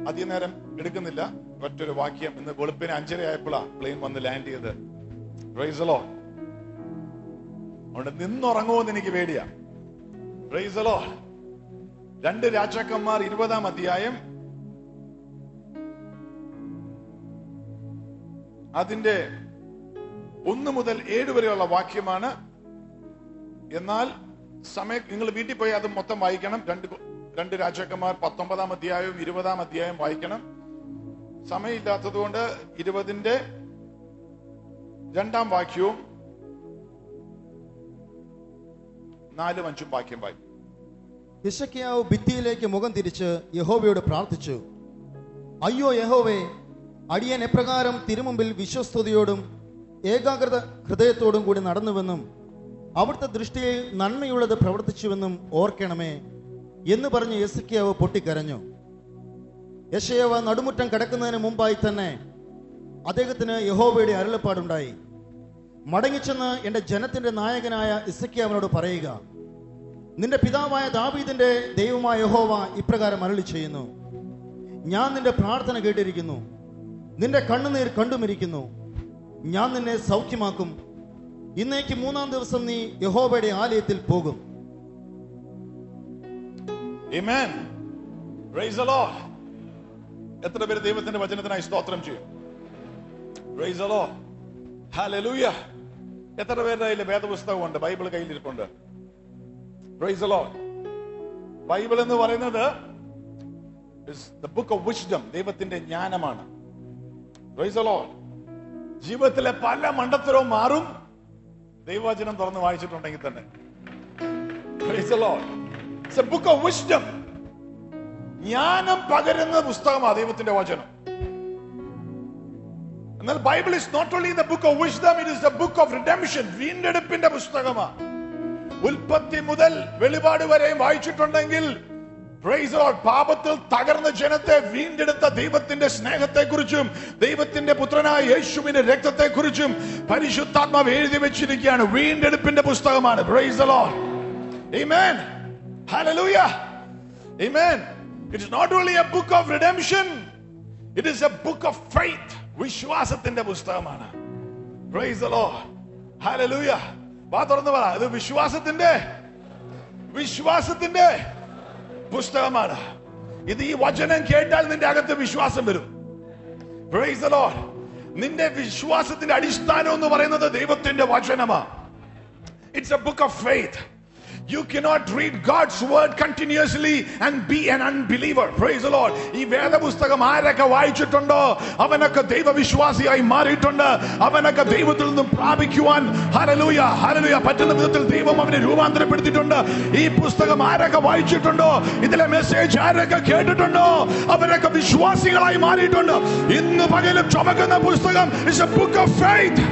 അധികം നേരം എടുക്കുന്നില്ല ഒറ്റൊരു വാക്യം ഇന്ന് വെളുപ്പിന് അഞ്ചര ആയപ്പോഴാ പ്ലെയിൻ വന്ന് ലാൻഡ് ചെയ്ത് റൈസലോ അതുകൊണ്ട് നിന്നുറങ്ങുമെന്ന് എനിക്ക് പേടിയാ റൈസലോ രണ്ട് രാജാക്കന്മാർ ഇരുപതാം അധ്യായം അതിന്റെ ഒന്ന് മുതൽ ഏഴ് വരെയുള്ള വാക്യമാണ് എന്നാൽ സമയ നിങ്ങൾ വീട്ടിൽ പോയി അത് മൊത്തം വായിക്കണം രണ്ട് കു- രണ്ട് രാജാക്കന്മാർ പത്തൊമ്പതാം അധ്യായവും ഇരുപതാം അധ്യായം വായിക്കണം സമയമില്ലാത്തത് കൊണ്ട് ഇരുപതിന്റെ രണ്ടാം വാക്യവും നാലും അഞ്ചും വാക്യം വായിക്കും ഹിശക്കിയാവ് ഭിത്തിയിലേക്ക് മുഖം തിരിച്ച് യഹോവയോട് പ്രാർത്ഥിച്ചു അയ്യോ യഹോവേ അടിയൻ എപ്രകാരം തിരുമുമ്പിൽ വിശ്വസ്തയോടും ഏകാഗ്രത ഹൃദയത്തോടും കൂടി നടന്നുവെന്നും അവിടുത്തെ ദൃഷ്ടിയിൽ നന്മയുള്ളത് പ്രവർത്തിച്ചുവെന്നും ഓർക്കണമേ എന്ന് പറഞ്ഞ് യെസക്കിയാവ് പൊട്ടിക്കരഞ്ഞു യശയാവ് നടുമുറ്റം കിടക്കുന്നതിന് മുമ്പായി തന്നെ അദ്ദേഹത്തിന് യഹോവയുടെ അരുളപ്പാടുണ്ടായി മടങ്ങിച്ചെന്ന് എൻ്റെ ജനത്തിന്റെ നായകനായ ഇസക്കിയാവിനോട് പറയുക നിന്റെ പിതാവായ ദാവീദിന്റെ ദൈവമായ യഹോവ ഇപ്രകാരം അരളി ചെയ്യുന്നു ഞാൻ നിന്റെ പ്രാർത്ഥന കേട്ടിരിക്കുന്നു നിന്റെ കണ്ണുനീർ കണ്ടുമിരിക്കുന്നു ഞാൻ നിന്നെ സൗഖ്യമാക്കും ഇന്നേക്ക് മൂന്നാം ദിവസം നീ യഹോവയുടെ ആലയത്തിൽ പോകും Amen. Praise the Lord. എത്ര പേര് ദൈവത്തിന്റെ വചനത്തിനായി സ്തോത്രം ചെയ്യും Praise the Lord. Hallelujah. എത്ര പേരുടെ കയ്യിൽ വേദപുസ്തകമുണ്ട് ബൈബിൾ കയ്യിലിരിപ്പുണ്ട് Praise the Lord. ബൈബിൾ എന്ന് പറയുന്നത് is the book of wisdom ദൈവത്തിന്റെ ജ്ഞാനമാണ് Praise the Lord. ജീവിതത്തിലെ പല മണ്ടത്തരവും മാറും ദൈവവചനം തുറന്ന് വായിച്ചിട്ടുണ്ടെങ്കിൽ തന്നെ Praise the Lord. It's a book of wisdom. ജ്ഞാനം പകരുന്ന പുസ്തകമാണ് ദൈവത്തിന്റെ വചനം എന്നാൽ Bible is not only the book of wisdom it is the book of redemption വീണ്ടെടുപ്പിന്റെ പുസ്തകമാണ് ഉൽപ്പത്തി മുതൽ വെളിപാട് വരെയും വായിച്ചിട്ടുണ്ടെങ്കിൽ Praise the Lord. പാപത്തിൽ തകർന്ന ജനത്തെ വീണ്ടെടുത്ത ദൈവത്തിന്റെ സ്നേഹത്തെക്കുറിച്ചും ദൈവത്തിന്റെ പുത്രനായ യേശുവിന്റെ രക്തത്തെക്കുറിച്ചും പരിശുദ്ധാത്മാവ് എഴുതി വെച്ചിരിക്കുകയാണ് വീണ്ടെടുപ്പിന്റെ പുസ്തകമാണ് Praise the Lord. Amen. Hallelujah. Amen. It is not only a book of redemption, it is a book of faith. വിശ്വാസത്തിന്റെ പുസ്തകമാണ് Praise the Lord. Hallelujah. വാ തുറന്ന് പറ ഇത് വിശ്വാസത്തിന്റെ വിശ്വാസത്തിന്റെ പുസ്തകമാണ് ഇത് ഈ വചനം കേട്ടാൽ നിന്റെ അകത്ത് വിശ്വാസം വരും Praise the Lord. നിന്റെ വിശ്വാസത്തിന്റെ അടിസ്ഥാനം എന്ന് പറയുന്നത് ദൈവത്തിന്റെ വചനമാണ് It's a book of faith. You cannot read God's word continuously and be an unbeliever. Praise the Lord. ഈ വേദപുസ്തകം ആരൊക്കെ വായിച്ചിട്ടുണ്ടോ അവനൊക്കെ ദൈവവിശ്വാസിയായി മാറിയിട്ടുണ്ട് അവനൊക്കെ ദൈവത്തിൽ നിന്നും പ്രാപിക്കുവാൻ ഹരലൂയ ഹരലൂയ പറ്റുന്ന വിധത്തിൽ ദൈവം അവനെ രൂപാന്തരപ്പെടുത്തിയിട്ടുണ്ട് ഈ പുസ്തകം ആരൊക്കെ വായിച്ചിട്ടുണ്ടോ ഇതിലെ മെസ്സേജ് ആരൊക്കെ കേട്ടിട്ടുണ്ടോ അവരൊക്കെ വിശ്വാസികളായി മാറിയിട്ടുണ്ട് ഇന്ന് പകലും ചുമക്കുന്ന പുസ്തകം is a book of faith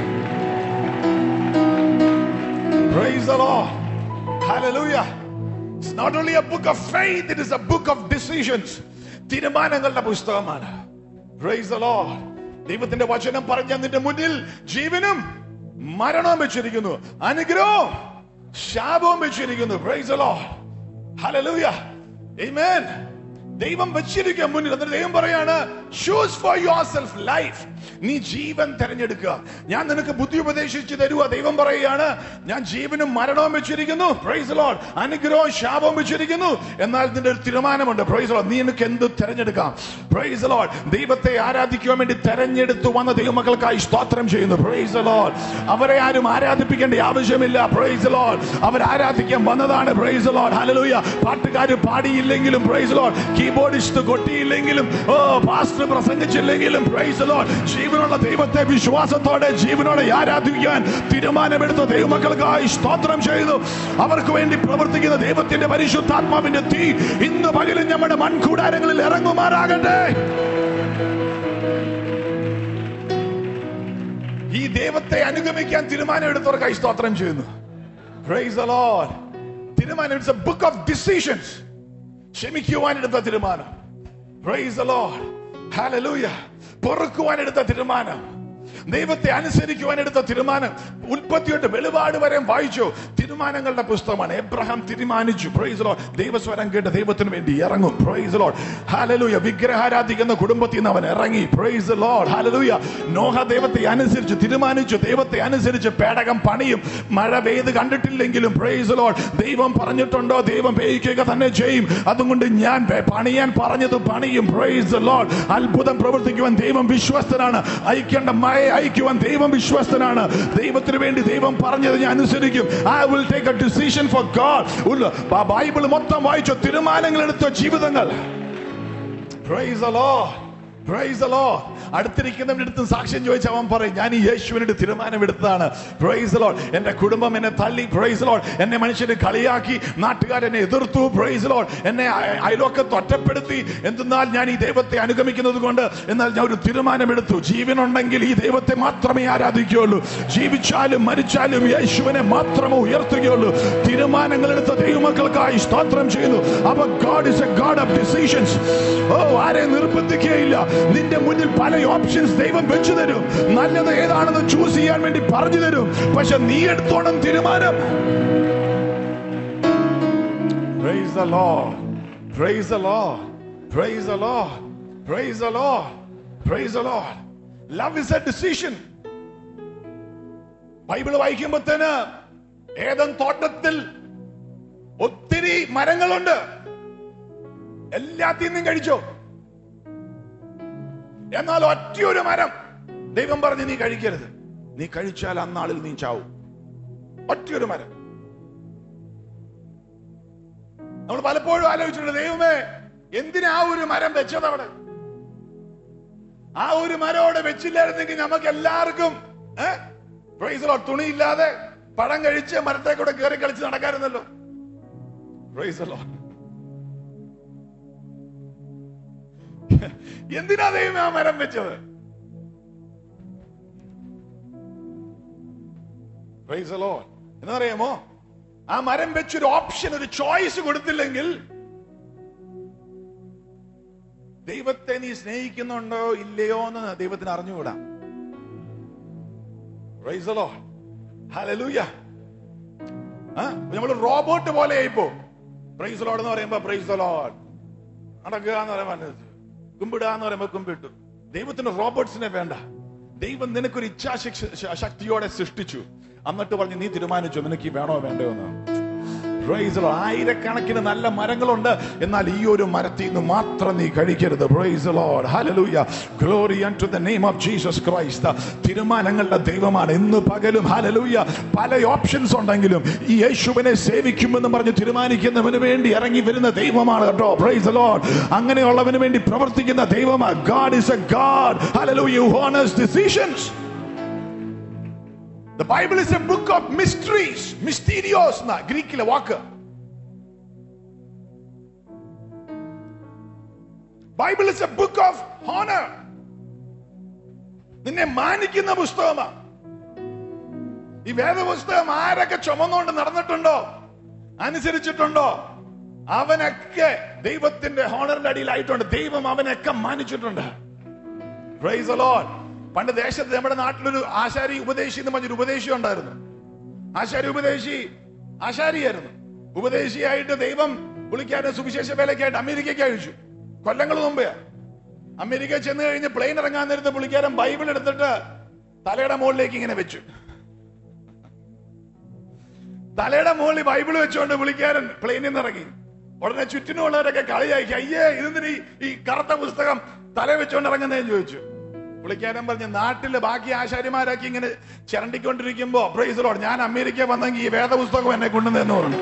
Praise the Lord. Hallelujah. It's not only a book of faith, it is a book of decisions. തീരുമാനങ്ങളുടെ പുസ്തകമാണ് Praise the Lord. ദൈവത്തിന്റെ വചനം പറഞ്ഞ നിന്റെ മുന്നിൽ ജീവനും മരണവും വെച്ചിരിക്കുന്നു അനുഗ്രഹവും ശാപവും വെച്ചിരിക്കുന്നു Praise the Lord. Hallelujah. Amen. ദൈവം വെച്ചിരിക്കുക മുന്നിൽ എന്നിട്ട് ദൈവം പറയാണ് choose for yourself life നീ ജീവൻ തെരഞ്ഞെടുക്കുക ഞാൻ നിനക്ക് ബുദ്ധി ഉപദേശിച്ച് തരുക ദൈവം പറയുകയാണ് ഞാൻ ജീവനും മരണവും വെച്ചിരിക്കുന്നു പ്രൈസ് ലോഡ് അനുഗ്രഹവും ശാപവും വെച്ചിരിക്കുന്നു എന്നാൽ നിന്റെ ഒരു തീരുമാനമുണ്ട് പ്രൈസ് ലോഡ് നീ നിനക്ക് എന്ത് തെരഞ്ഞെടുക്കാം പ്രൈസ് ലോഡ് ദൈവത്തെ ആരാധിക്കുവാൻ വേണ്ടി തെരഞ്ഞെടുത്തു വന്ന ദൈവമക്കൾക്കായി സ്തോത്രം ചെയ്യുന്നു പ്രൈസ് ലോഡ് അവരെ ആരും ആരാധിപ്പിക്കേണ്ട ആവശ്യമില്ല പ്രൈസ് ലോഡ് അവർ ആരാധിക്കാൻ വന്നതാണ് പ്രൈസ് ലോഡ് ഹല്ലേലൂയ പാട്ടുകാർ പാടിയില്ലെങ്കിലും പ്രൈസ് ലോഡ് കീബോർഡിസ്റ്റ് കൊട്ടിയില്ലെങ്കിലും ഓ പാസ്റ്റർ പ്രസംഗിച്ചില്ലെങ്കിലും പ്രൈസ് ലോഡ് ജീവനുള്ള ദൈവത്തെ വിശ്വാസത്തോടെ ജീവനോടെ ആരാധിക്കാൻ തീരുമാനമെടുത്ത ദൈവമക്കൾക്കായി സ്തോത്രം ചെയ്തു അവർക്ക് വേണ്ടി പ്രവർത്തിക്കുന്ന ദൈവത്തിന്റെ പരിശുദ്ധാത്മാവിന്റെ തീ ഇന്ന് പകലും നമ്മുടെ മൺകൂടാരങ്ങളിൽ ഇറങ്ങുമാറാകട്ടെ ഈ ദൈവത്തെ അനുഗമിക്കാൻ തീരുമാനമെടുത്തവർക്കായി സ്തോത്രം ചെയ്യുന്നു Praise the Lord. തീരുമാനം it's a book of decisions ക്ഷമിക്കുവാൻ എടുത്ത തീരുമാനം Praise the Lord. Hallelujah. പൊറുക്കുവാൻ എടുത്ത തീരുമാനം ദൈവത്തെ അനുസരിക്കുവാൻ എടുത്ത തീരുമാനം ഉൽപ്പത്തിയോട്ട് വെളിപാട് വരെ വായിച്ചു തീരുമാനങ്ങളുടെ പുസ്തകമാണ് എബ്രഹാം തീരുമാനിച്ചു പ്രൈസ് ലോഡ് ദൈവസ്വരം കേട്ട് ദൈവത്തിന് വേണ്ടി ഇറങ്ങും പ്രൈസ് ലോഡ് ഹാലലൂയ വിഗ്രഹാരാധിക്കുന്ന കുടുംബത്തിൽ നിന്ന് അവൻ ഇറങ്ങി പ്രൈസ് ലോഡ് ഹാലലൂയ നോഹ ദൈവത്തെ അനുസരിച്ച് തീരുമാനിച്ചു ദൈവത്തെ അനുസരിച്ച് പേടകം പണിയും മഴ പെയ്ത് കണ്ടിട്ടില്ലെങ്കിലും പ്രൈസ് ലോഡ് ദൈവം പറഞ്ഞിട്ടുണ്ടോ ദൈവം പേയിക്കുക തന്നെ ചെയ്യും അതുകൊണ്ട് ഞാൻ പെ- പണിയാൻ പറഞ്ഞത് പണിയും പ്രൈസ് ലോഡ് അത്ഭുതം പ്രവർത്തിക്കുവാൻ ദൈവം വിശ്വസ്തനാണ് അയക്കേണ്ട മഴ അയക്കുവാൻ ദൈവം വിശ്വസ്തനാണ് ദൈവത്തിന് വേണ്ടി ദൈവം പറഞ്ഞത് ഞാൻ അനുസരിക്കും I will take a decision for God Bible മൊത്തം വായിച്ചു തീരുമാനങ്ങൾ എടുത്ത ജീവിതങ്ങൾ Praise the Lord. Praise the Lord. അടുത്തിരിക്കുന്നവന്റെ അടുത്ത് സാക്ഷ്യം ചോദിച്ച അവൻ പറയും ഞാൻ ഈ യേശുവിന്റെ തീരുമാനമെടുത്തതാണ് പ്രൈസ് ലോഡ് എന്റെ കുടുംബം എന്നെ തള്ളി പ്രൈസ് ലോഡ് എന്നെ മനുഷ്യനെ കളിയാക്കി നാട്ടുകാരെന്നെ എതിർത്തു പ്രൈസ് ലോഡ് എന്നെ അയ- അയൽവക്കത്ത് ഒറ്റപ്പെടുത്തി എന്തെന്നാൽ ഞാൻ ഈ ദൈവത്തെ അനുഗമിക്കുന്നത് കൊണ്ട് എന്നാൽ ഞാൻ ഒരു തീരുമാനമെടുത്തു ജീവനുണ്ടെങ്കിൽ ഈ ദൈവത്തെ മാത്രമേ ആരാധിക്കുകയുള്ളൂ ജീവിച്ചാലും മരിച്ചാലും യേശുവിനെ മാത്രമേ ഉയർത്തുകയുള്ളൂ തീരുമാനങ്ങൾ എടുത്ത ദൈവമക്കൾക്കായി സ്തോത്രം ചെയ്യുന്നു അപ്പൊ God is a God of decisions ഓ ആരെ നിർബന്ധിക്കുകയില്ല നിന്റെ മുന്നിൽ പല ഓപ്ഷൻസ് ദൈവം വെച്ചു തരും നല്ലത് ഏതാണെന്ന് ചൂസ് ചെയ്യാൻ വേണ്ടി പറഞ്ഞു തരും പക്ഷെ നീ എടുത്തോണം തീരുമാനം Praise the Lord. Praise the Lord. Praise the Lord. Praise the Lord. Praise the Lord. Love is a decision. Bible വായിക്കുമ്പോഴത്തേന് ഏതൻ തോട്ടത്തിൽ ഒത്തിരി മരങ്ങളുണ്ട് എല്ലാത്തിൽ നിന്നും കഴിച്ചോ എന്നാൽ ഒറ്റയൊരു മരം ദൈവം പറഞ്ഞ് നീ കഴിക്കരുത് നീ കഴിച്ചാൽ അന്നാളിൽ നീ ചാവും ഒറ്റയൊരു മരം നമ്മൾ പലപ്പോഴും ആലോചിച്ചിട്ടുണ്ട് ദൈവമേ എന്തിനാ ആ ഒരു മരം വെച്ചത് അവിടെ ആ ഒരു മരം അവിടെ വെച്ചില്ലായിരുന്നെങ്കിൽ നമുക്ക് എല്ലാവർക്കും പ്രൈസലോ തുണിയില്ലാതെ പഴം കഴിച്ച് മരത്തെ കൂടെ കയറി കളിച്ച് നടക്കാറുന്നല്ലോ പ്രൈസലോ എന്തിനാ ദൈവം ആ മരം വെച്ചത് പ്രൈസലോ എന്നറിയാമോ ആ മരം വെച്ചൊരു ഓപ്ഷൻ ഒരു ചോയ്സ് കൊടുത്തില്ലെങ്കിൽ ദൈവത്തെ നീ സ്നേഹിക്കുന്നുണ്ടോ ഇല്ലയോ എന്ന് ദൈവത്തിന് അറിഞ്ഞുകൂടാ പ്രൈസലോ ഹലലൂയ നമ്മൾ റോബോട്ട് പോലെ ആയിപ്പോ പ്രൈസ് ലോഡ് എന്ന് പറയുമ്പോ പ്രൈസ് ലോഡ് നടക്കുക എന്ന് പറയുമ്പോ കുമ്പിടുക എന്ന് പറയുമ്പോ കുമ്പിട്ടു ദൈവത്തിന് റോബോട്ട്സിനെ വേണ്ട ദൈവം നിനക്കൊരു ഇച്ഛാശക്തി ശക്തിയോടെ സൃഷ്ടിച്ചു എന്നിട്ട് പറഞ്ഞു നീ തീരുമാനിച്ചു നിനക്ക് ഈ വേണോ വേണ്ടോ എന്ന് Praise the Lord. ആയിരക്കണക്കിന് നല്ല മരങ്ങളുണ്ട് എന്നാൽ ഈ ഒരു മരത്തിൽ നിന്ന് മാത്രം നീ കഴിക്കരുത് praise Lord hallelujah glory to the name of Jesus Christ തീരുമാനങ്ങളുടെ ദൈവമാണ് ഇന്ന് പകലും ഹല്ലേലൂയ പല ഓപ്ഷൻസ് ഉണ്ടെങ്കിലും ഈ യേശുവിനെ സേവിക്കുമെന്ന് പറഞ്ഞ് തീരുമാനിക്കുന്നവന് വേണ്ടി ഇറങ്ങി വരുന്ന ദൈവമാണ് കേട്ടോ പ്രൈസ് ലോഡ് അങ്ങനെയുള്ളവന് വേണ്ടി പ്രവർത്തിക്കുന്ന ദൈവമാണ് God is a God hallelujah who honours decisions The Bible is a book of mysteries. Mysterios na ഗ്രീക്കിലെ വാക്ക് Bible is a book of honour നിന്നെ മാനിക്കുന്ന പുസ്തകമാണ് ഈ വേദപുസ്തകം ആരൊക്കെ ചുമന്നുകൊണ്ട് നടന്നിട്ടുണ്ടോ അനുസരിച്ചിട്ടുണ്ടോ അവനൊക്കെ ദൈവത്തിന്റെ ഹോണറിന്റെ അടിയിലായിട്ടുണ്ട് ദൈവം അവനൊക്കെ മാനിച്ചിട്ടുണ്ട് Praise the Lord. പണ്ട് ദേശത്ത് നമ്മുടെ നാട്ടിലൊരു ആശാരി ഉപദേശി എന്ന് പറഞ്ഞൊരു ഉപദേശി ഉണ്ടായിരുന്നു ആശാരി ഉപദേശി ആശാരിയായിരുന്നു ഉപദേശിയായിട്ട് ദൈവം പുള്ളിക്കാരൻ സുവിശേഷ വേലയ്ക്കായിട്ട് അമേരിക്കയ്ക്ക് അയച്ചു കൊല്ലങ്ങൾ മുമ്പേ അമേരിക്ക ചെന്ന് കഴിഞ്ഞ് പ്ലെയിൻ ഇറങ്ങാൻ നേരത്തെ പുള്ളിക്കാരൻ ബൈബിൾ എടുത്തിട്ട് തലയുടെ മുകളിലേക്ക് ഇങ്ങനെ വെച്ചു തലയുടെ മുകളിൽ ബൈബിൾ വെച്ചുകൊണ്ട് പുള്ളിക്കാരൻ പ്ലെയിനിൽ നിന്ന് ഇറങ്ങി ഉടനെ ചുറ്റിനുള്ളവരൊക്കെ കളിയാക്കി അയ്യേ ഇതിന് ഈ കറുത്ത പുസ്തകം തല വെച്ചുകൊണ്ട് ഇറങ്ങുന്നതെന്ന് ചോദിച്ചു പുള്ളിക്കാരൻ പറഞ്ഞു നാട്ടില് ബാക്കി ആശാരിമാരൊക്കെ ഇങ്ങനെ ചിരണ്ടിക്കൊണ്ടിരിക്കുമ്പോ പ്രൈസലോട് ഞാൻ അമേരിക്ക വന്നെങ്കിൽ ഈ വേദപുസ്തകം എന്നെ കൊണ്ടുവന്നെന്ന് പറഞ്ഞു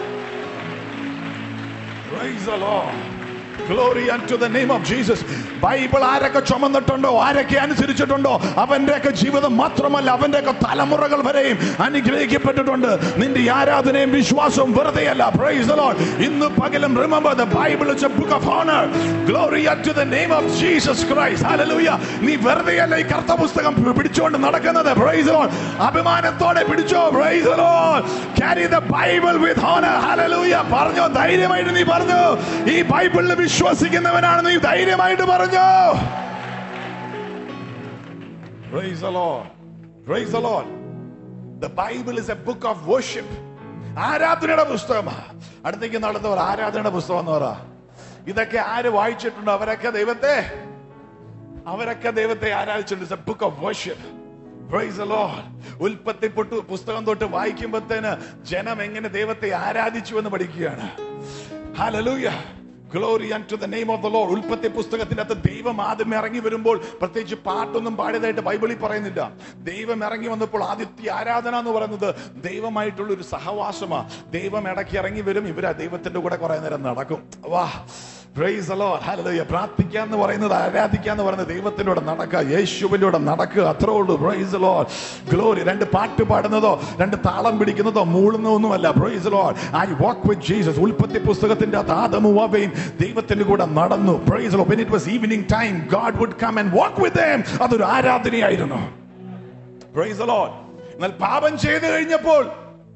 Praise the Lord. Glory unto the name of Jesus. Bible ആരൊക്കെ ചുമന്നിട്ടുണ്ടോ ആരൊക്കെ അനുസരിച്ചിട്ടുണ്ടോ അവന്റെയൊക്കെ ജീവിതം മാത്രമല്ല അവന്റെയൊക്കെ തലമുറകൾ വരെയും അനുഗ്രഹിക്കപ്പെട്ടിട്ടുണ്ട് നിന്റെ ഈ ആരാധനയും വിശ്വാസവും വെറുതെയല്ല പ്രൈസ് the Lord. ഇന്ന് പകലും remember the Bible is a book of honor. Glory unto the name of Jesus Christ. Hallelujah. നീ വെറുതെയല്ല ഈ കർത്ത പുസ്തകം പിടിച്ചുകൊണ്ട് നടക്കുന്നത് പ്രൈസ് the Lord. അഭിമാനത്തോടെ പിടിച്ചോ praise the Lord. Carry the Bible with honor. Hallelujah. പറഞ്ഞോ ധൈര്യമായിട്ട് നീ പറഞ്ഞു ഈ ബൈബിളിൽ വിശ്വസിക്കുന്നവനാണ് നീ ധൈര്യമായിട്ട് പറഞ്ഞു Praise the Lord. Praise the Lord. The Bible is a book of worship. ആരാധനയുടെ പുസ്തകമാ അടുത്തേക്ക് നടന്നവർ ആരാധനയുടെ പുസ്തകം എന്ന് പറ ഇതൊക്കെ ആര് വായിച്ചിട്ടുണ്ടോ അവരൊക്കെ ദൈവത്തെ അവരൊക്കെ ദൈവത്തെ ആരാധിച്ചിട്ടുണ്ട് it's a book of worship Praise the Lord. ഉൽപ്പത്തി പൊട്ട് പുസ്തകം തൊട്ട് വായിക്കുമ്പോഴത്തേന് ജനം എങ്ങനെ ദൈവത്തെ ആരാധിച്ചു എന്ന് പഠിക്കുകയാണ് Hallelujah. Glory unto the name of the Lord. ഉൽപ്പത്തി പുസ്തകത്തിന്റെ അകത്ത് ദൈവം ആദ്യം ഇറങ്ങി വരുമ്പോൾ പ്രത്യേകിച്ച് പാട്ടൊന്നും പാടിയതായിട്ട് ബൈബിളിൽ പറയുന്നില്ല ദൈവം ഇറങ്ങി വന്നപ്പോൾ ആദ്യത്തെ ആരാധന എന്ന് പറയുന്നത് ദൈവമായിട്ടുള്ള ഒരു സഹവാസമാ ദൈവം ഇടയ്ക്ക് ഇറങ്ങി വരും ഇവരാ ദൈവത്തിന്റെ കൂടെ കുറെ നേരം നടക്കും വാ Praise the Lord. Hallelujah. പ്രാർത്ഥിക്കുക എന്ന് പറയുന്നത് ആരാധിക്കുക എന്ന് പറയുന്നത് ദൈവത്തിലൂടെ നടക്കുക യേശുവിലൂടെ നടക്കുക അത്രേ ഉള്ളൂ പ്രൈസ് ലോഡ് ഗ്ലോറി രണ്ട് പാട്ട് പാടുന്നതോ രണ്ട് താളം പിടിക്കുന്നതോ മൂളുന്നതൊന്നുമല്ല praise Lord I walk with Jesus ഉൽപ്പത്തി പുസ്തകത്തിന്റെ അകത്ത് ആദമും അവയും ദൈവത്തിന്റെ കൂടെ നടന്നു praise Lord when it was evening time god would come and walk with them അതൊരു ആരാധനയായിരുന്നു പ്രൈസ് the Lord എന്നാൽ പാപം ചെയ്തു കഴിഞ്ഞപ്പോൾ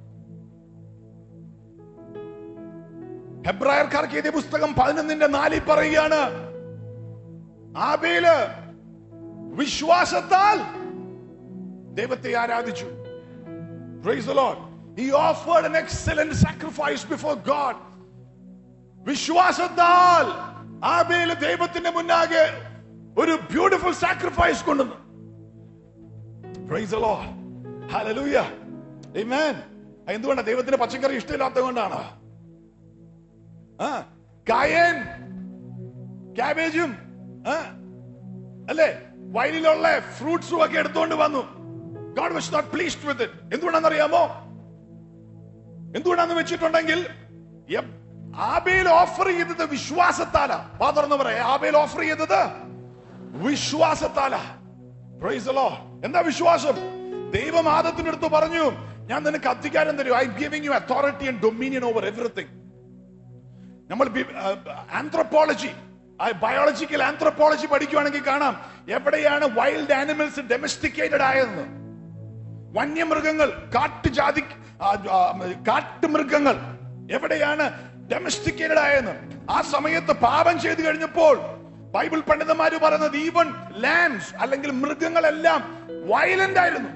ഹെബ്രായർക്കാർക്ക് എഴുതിയ പുസ്തകം പതിനൊന്നിന്റെ നാലിൽ പറയുകയാണ് ആബേല് വിശ്വാസത്താൽ ദൈവത്തെ ആരാധിച്ചു Praise the Lord. He offered an excellent sacrifice before God. വിശ്വാസത്താൽ ആബേല് ദൈവത്തിന്റെ മുന്നാകെ ഒരു ബ്യൂട്ടിഫുൾ സാക്രിഫൈസ് കൊണ്ടുവന്നു Praise the Lord. Hallelujah. Amen. എന്തുകൊണ്ടാണ് ദൈവത്തിന് പച്ചക്കറി ഇഷ്ടമില്ലാത്തത് കൊണ്ടാണ് ആ, കായൻ ക്യാബേജും ആ, അല്ലേ വയലിലുള്ള ഫ്രൂട്ട്സും ഒക്കെ എടുത്തുകൊണ്ട് വന്നു God was not pleased with it എന്തുകൊണ്ടാണെന്ന് അറിയാമോ എന്തുകൊണ്ടാന്ന് വെച്ചിട്ടുണ്ടെങ്കിൽ യബ്- ആബേൽ ഓഫർ ചെയ്തത് വിശ്വാസത്താലാ ഫാദർ എന്ന് പറയാം ആബേൽ ഓഫർ ചെയ്തത് വിശ്വാസത്താലാ Praise the Lord. എന്താ വിശ്വാസം ദൈവം ആദത്തിനടുത്ത് പറഞ്ഞു ഞാൻ നിനക്ക് അധികാരം തരും I giving you authority and dominion over everything നമ്മൾ ആന്ത്രപ്പോളജി ബയോളജിക്കൽ ആന്ത്രപ്പോളജി പഠിക്കുവാണെങ്കിൽ കാണാം എവിടെയാണ് വൈൽഡ് ആനിമൽസ് ഡൊമസ്റ്റിക്കേറ്റഡ് ആയതെന്ന് വന്യമൃഗങ്ങൾ കാട്ടുജാതി ആ, ആ, കാട്ടുമൃഗങ്ങൾ എവിടെയാണ് ഡൊമസ്റ്റിക്കേറ്റഡ് ആയെന്ന് ആ സമയത്ത് പാപം ചെയ്തു കഴിഞ്ഞപ്പോൾ ബൈബിൾ പണ്ഡിതന്മാര് പറയുന്നത് ഈവൻ ലാൻഡ്സ് അല്ലെങ്കിൽ മൃഗങ്ങളെല്ലാം വയലന്റ് ആയിരുന്നു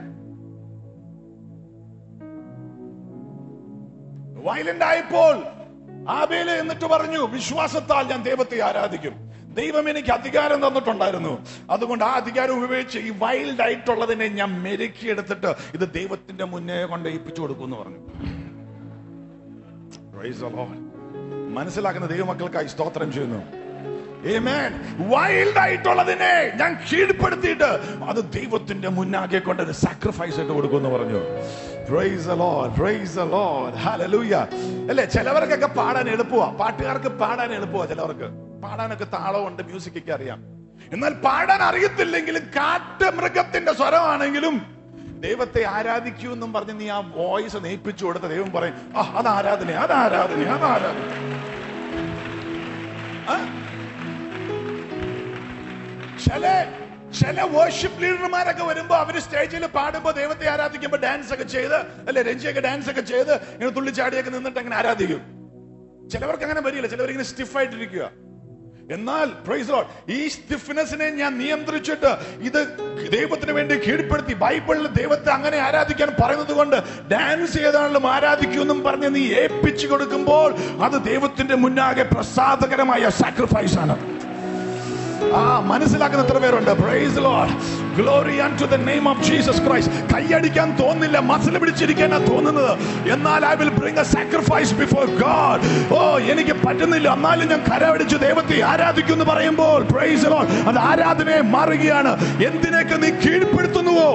വയലന്റ് ആയപ്പോൾ ആബേല് എന്നിട്ട് പറഞ്ഞു വിശ്വാസത്താൽ ഞാൻ ദൈവത്തെ ആരാധിക്കും ദൈവം എനിക്ക് അധികാരം തന്നിട്ടുണ്ടായിരുന്നു അതുകൊണ്ട് ആ അധികാരം ഉപയോഗിച്ച് ഈ വൈൽഡ് ആയിട്ടുള്ളതിനെ ഞാൻ മെരുക്കിയെടുത്തിട്ട് ഇത് ദൈവത്തിന്റെ മുന്നേ കൊണ്ട് ഏൽപ്പിച്ചു കൊടുക്കും എന്ന് പറഞ്ഞു Praise the Lord. മനസ്സിലാക്കുന്ന ദൈവമക്കൾക്കായി സ്തോത്രം ചെയ്യുന്നു വൈൽഡ് ആയിട്ടുള്ളതിനെ ഞാൻ കീഴ്പ്പെടുത്തിയിട്ട് അത് ദൈവത്തിന്റെ മുന്നാകെ കൊണ്ട് ഒരു സാക്രിഫൈസ് ഒക്കെ കൊടുക്കുമെന്ന് പറഞ്ഞു Praise the Lord, praise the Lord, hallelujah. അല്ലേ ചിലവർക്കൊക്കെ പാടാൻ എളുപ്പമാ പാട്ടുകാർക്ക് പാടാൻ എളുപ്പമാ ചിലവർക്ക് പാടാനൊക്കെ താളമുണ്ട് മ്യൂസിക് ഒക്കെ അറിയാം എന്നാൽ പാടാൻ അറിയത്തില്ലെങ്കിലും കാട്ട് മൃഗത്തിന്റെ സ്വരമാണെങ്കിലും ദൈവത്തെ ആരാധിക്കൂ എന്നും പറഞ്ഞ് നീ ആ വോയിസ് നെയ്പ്പിച്ചു കൊടുത്ത ദൈവം പറയും ആ അത് ആരാധന അത് ആരാധന അത് ആരാധന ആ? ചില ചില വർഷിപ്പ് ലീഡർമാരൊക്കെ വരുമ്പോ അവര് സ്റ്റേജിൽ പാടുമ്പോ ദൈവത്തെ ആരാധിക്കുമ്പോ ഡാൻസ് ഒക്കെ ചെയ്ത് അല്ലെ രഞ്ജിയൊക്കെ ഡാൻസ് ഒക്കെ ചെയ്ത് ഇങ്ങനെ തുള്ളിച്ചാടിയൊക്കെ നിന്നിട്ട് അങ്ങനെ ആരാധിക്കും ചിലവർക്ക് അങ്ങനെ വരില്ല ചിലവർ ഇങ്ങനെ സ്റ്റിഫ് ആയിട്ടിരിക്കുക എന്നാൽ praise the Lord, ഈ സ്റ്റിഫ്നെസ്സിനെ ഞാൻ നിയന്ത്രിച്ചിട്ട് ഇത് ദൈവത്തിന് വേണ്ടി കീഴ്പ്പെടുത്തി ബൈബിളിൽ ദൈവത്തെ അങ്ങനെ ആരാധിക്കാൻ പറയുന്നത് കൊണ്ട് ഡാൻസ് ചെയ്താണെങ്കിലും ആരാധിക്കുമെന്നും പറഞ്ഞ് നീ ഏൽപ്പിച്ചു കൊടുക്കുമ്പോൾ അത് ദൈവത്തിന്റെ മുന്നാകെ പ്രസാദകരമായ സാക്രിഫൈസ് ആണ് ആ മനസ്സിലാക്കുന്ന എത്ര പേരുണ്ട് praise Lord glory to the name of Jesus Christ കൈയടിക്കാൻ തോന്നില്ല മസിൽ പിടിച്ചിരിക്കാനാ തോന്നുന്നത് എന്നാൽ I will bring a sacrifice before God ഓ എനിക്ക് പറ്റുന്നില്ല എന്നാലും ഞാൻ കരവടിച്ച് ദൈവത്തെ ആരാധിക്കും എന്ന് പറയുമ്പോൾ പ്രൈസ് ലോർഡ് അത് ആരാധനയെ മാറുകയാണ് എന്തിനൊക്കെ നീ കീഴ്പ്പെടുത്തുന്നുവോ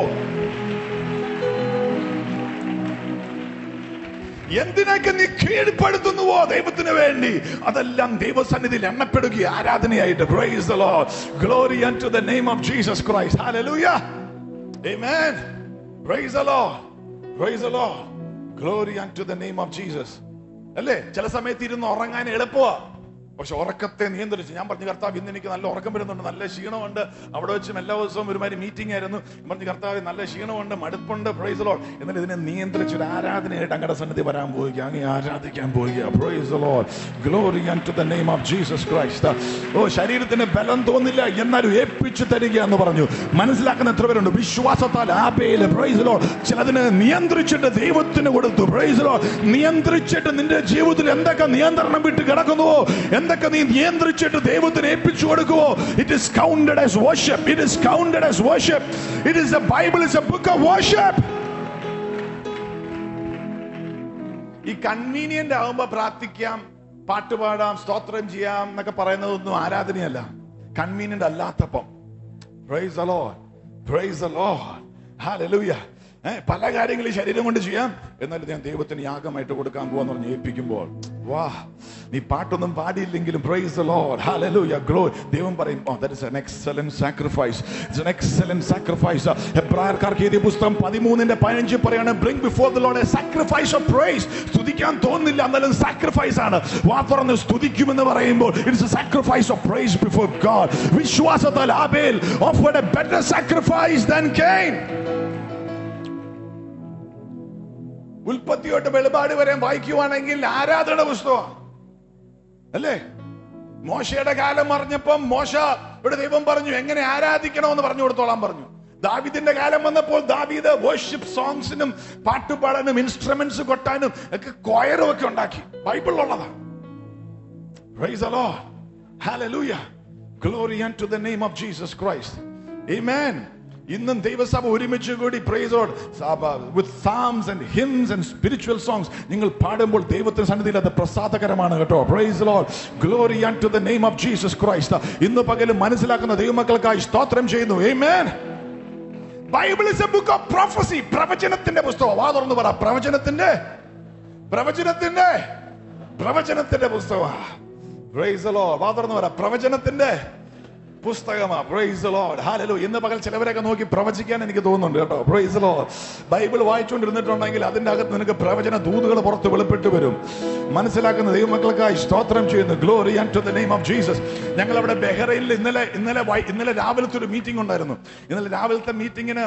എന്തിനൊക്കെ നീ കീഴ്പ്പെടുത്തുന്നുവോ ദൈവത്തിന് വേണ്ടി അതെല്ലാം ദൈവസന്നിധിയിൽ എണ്ണപ്പെടുക ആരാധനയായിട്ട് praise the Lord glory unto the name of Jesus Christ hallelujah amen praise the lord praise the lord glory unto the name of Jesus അല്ലേ ചില സമയത്ത് ഇരുന്ന് ഉറങ്ങാൻ എളുപ്പമാ പക്ഷെ ഉറക്കത്തെ നിയന്ത്രിച്ച് ഞാൻ പറഞ്ഞു കർത്താവ് ഇന്ന് എനിക്ക് നല്ല ഉറക്കം വരുന്നുണ്ട് നല്ല ക്ഷീണമുണ്ട് അവിടെ വെച്ചും എല്ലാ ദിവസവും ഒരുമാതിരി മീറ്റിംഗ് ആയിരുന്നു ഞാൻ പറഞ്ഞു കർത്താവ് നല്ല ക്ഷീണമുണ്ട് മടുപ്പുണ്ട് പ്രൈസ് ലോഡ് എന്നാൽ ഇതിനെ നിയന്ത്രിച്ച് ഒരു ആരാധനയായിട്ട് അങ്ങയുടെ സന്നിധി വരാൻ പോവുക അങ്ങ് ആരാധിക്കാൻ പോവുക praise Lord glory to the name of Jesus Christ ഓ ശരീരത്തിന് ബലം തോന്നില്ല എന്നാലും ഏൽപ്പിച്ചു തരിക എന്ന് പറഞ്ഞു മനസ്സിലാക്കുന്ന എത്ര പേരുണ്ട് വിശ്വാസത്താൽ ആപേല് പ്രൈസ് ലോഡ് ചിലതിനെ നിയന്ത്രിച്ചിട്ട് ദൈവത്തിന് കൊടുത്തു പ്രൈസ് ലോഡ് നിയന്ത്രിച്ചിട്ട് നിന്റെ ജീവിതത്തിൽ എന്തൊക്കെ നിയന്ത്രണം വിട്ട് കിടക്കുന്നുവോ എന്തൊക്കെ നീ നിയന്ത്രിച്ചിട്ട് ദൈവത്തിന് ഏൽപ്പിച്ചു കൊടുക്കുവോ it is counted as worship it is counted as worship it is a Bible is a book of worship ഈ കൺവീനിയന്റ് ആവുമ്പോ പ്രാർത്ഥിക്കാം പാട്ടുപാടാം സ്തോത്രം ചെയ്യാം എന്നൊക്കെ പറയുന്നതൊന്നും ആരാധനയല്ല കൺവീനിയന്റ് അല്ലാത്തപ്പം praise the Lord. Praise the Lord. Hallelujah. ഏ, പല കാര്യങ്ങളും ശരീരം കൊണ്ട് ചെയ്യാം എന്നാലും ഞാൻ ദൈവത്തിന് യാഗമായിട്ട് കൊടുക്കാൻ പോവാന്ന് പറഞ്ഞ് ഏൽപ്പിക്കുമ്പോൾ വാ നീ പാട്ടൊന്നും പാടിയില്ലെങ്കിലും praise the Lord. Hallelujah. Glory. ദൈവം പറയും oh, that is an excellent sacrifice. It's an excellent sacrifice. എബ്രായർക്കാർക്ക് എഴുതിയ പുസ്തകം പതിമൂന്നിന്റെ പതിനഞ്ച് പറയാണ് bring before the Lord a sacrifice of praise. സ്തുതിക്കാൻ തോന്നില്ല എന്നാലും സാക്രിഫൈസ് ആണ് വാ തുറന്ന് സ്തുതിക്കുമെന്ന് പറയുമ്പോൾ it's a sacrifice of praise before God വിശ്വാസത്താൽ Abel offered a better sacrifice than Cain. ഉൽപ്പത്തിയോട്ട് വെളിപാട് വരെ വായിക്കുവാണെങ്കിൽ ആരാധന പുസ്തകം അല്ലേ മോശയുടെ കാലം പറഞ്ഞപ്പം മോശ ഇവിടെ ദൈവം പറഞ്ഞു എങ്ങനെ ആരാധിക്കണമെന്ന് പറഞ്ഞു കൊടുത്തോളാൻ പറഞ്ഞു ദാവിദിന്റെ കാലം വന്നപ്പോൾ ദാവീദ് വർഷിപ്പ് സോങ്സിനും പാട്ടുപാടാനും ഇൻസ്ട്രുമെന്റ്സ് കൊട്ടാനും ഒക്കെ കൊയറും ഒക്കെ ഉണ്ടാക്കി ബൈബിളിലുള്ളതാണ് Praise the Lord. Hallelujah. Glory unto the name of Jesus Christ. Amen. ഇന്നും ദൈവസഭ ഒരുമിച്ച് കൂടി praise with psalms and hymns and spiritual songs നിങ്ങൾ പാടുമ്പോൾ ദൈവത്തിന്റെ സന്നിധിയിൽ അത് പ്രസാദകരമാണ് കേട്ടോ praise Lord glory to the name of Jesus Christ ഇന്ന് പകലും മനസ്സിലാക്കുന്ന ദൈവമക്കൾക്കായി സ്തോത്രം ചെയ്യുന്നു Amen. Bible is a book of prophecy പ്രവചനത്തിന്റെ പുസ്തകം വാ തുറന്ന് പറ പ്രവചനത്തിന്റെ പ്രവചനത്തിന്റെ പ്രവചനത്തിന്റെ പുസ്തകമാ പ്രൈസ് ലോ വാ തുറന്ന് പറ പ്രവചനത്തിന്റെ പുസ്തകമാ പ്രൈസ് ലോഡ് ഹാലലു ഇന്ന് പകൽ ചിലവരൊക്കെ നോക്കി പ്രവചിക്കാൻ എനിക്ക് തോന്നുന്നുണ്ട് കേട്ടോ പ്രൈസ് ലോ ബൈബിൾ വായിച്ചുകൊണ്ടിരുന്നിട്ടുണ്ടെങ്കിൽ അതിന്റെ അകത്ത് നിനക്ക് പ്രവചന ദൂതുകൾ പുറത്ത് വെളിപ്പെട്ട് വരും മനസ്സിലാക്കുന്ന ദൈവമക്കൾക്കായി സ്തോത്രം ചെയ്യുന്നു glory to the name of Jesus ഞങ്ങൾ അവിടെ ബെഹ്റയിൽ ഇന്നലെ ഇന്നലെ വൈ- ഇന്നലെ രാവിലത്തെ ഒരു മീറ്റിംഗ് ഉണ്ടായിരുന്നു ഇന്നലെ രാവിലത്തെ മീറ്റിങ്ങിന്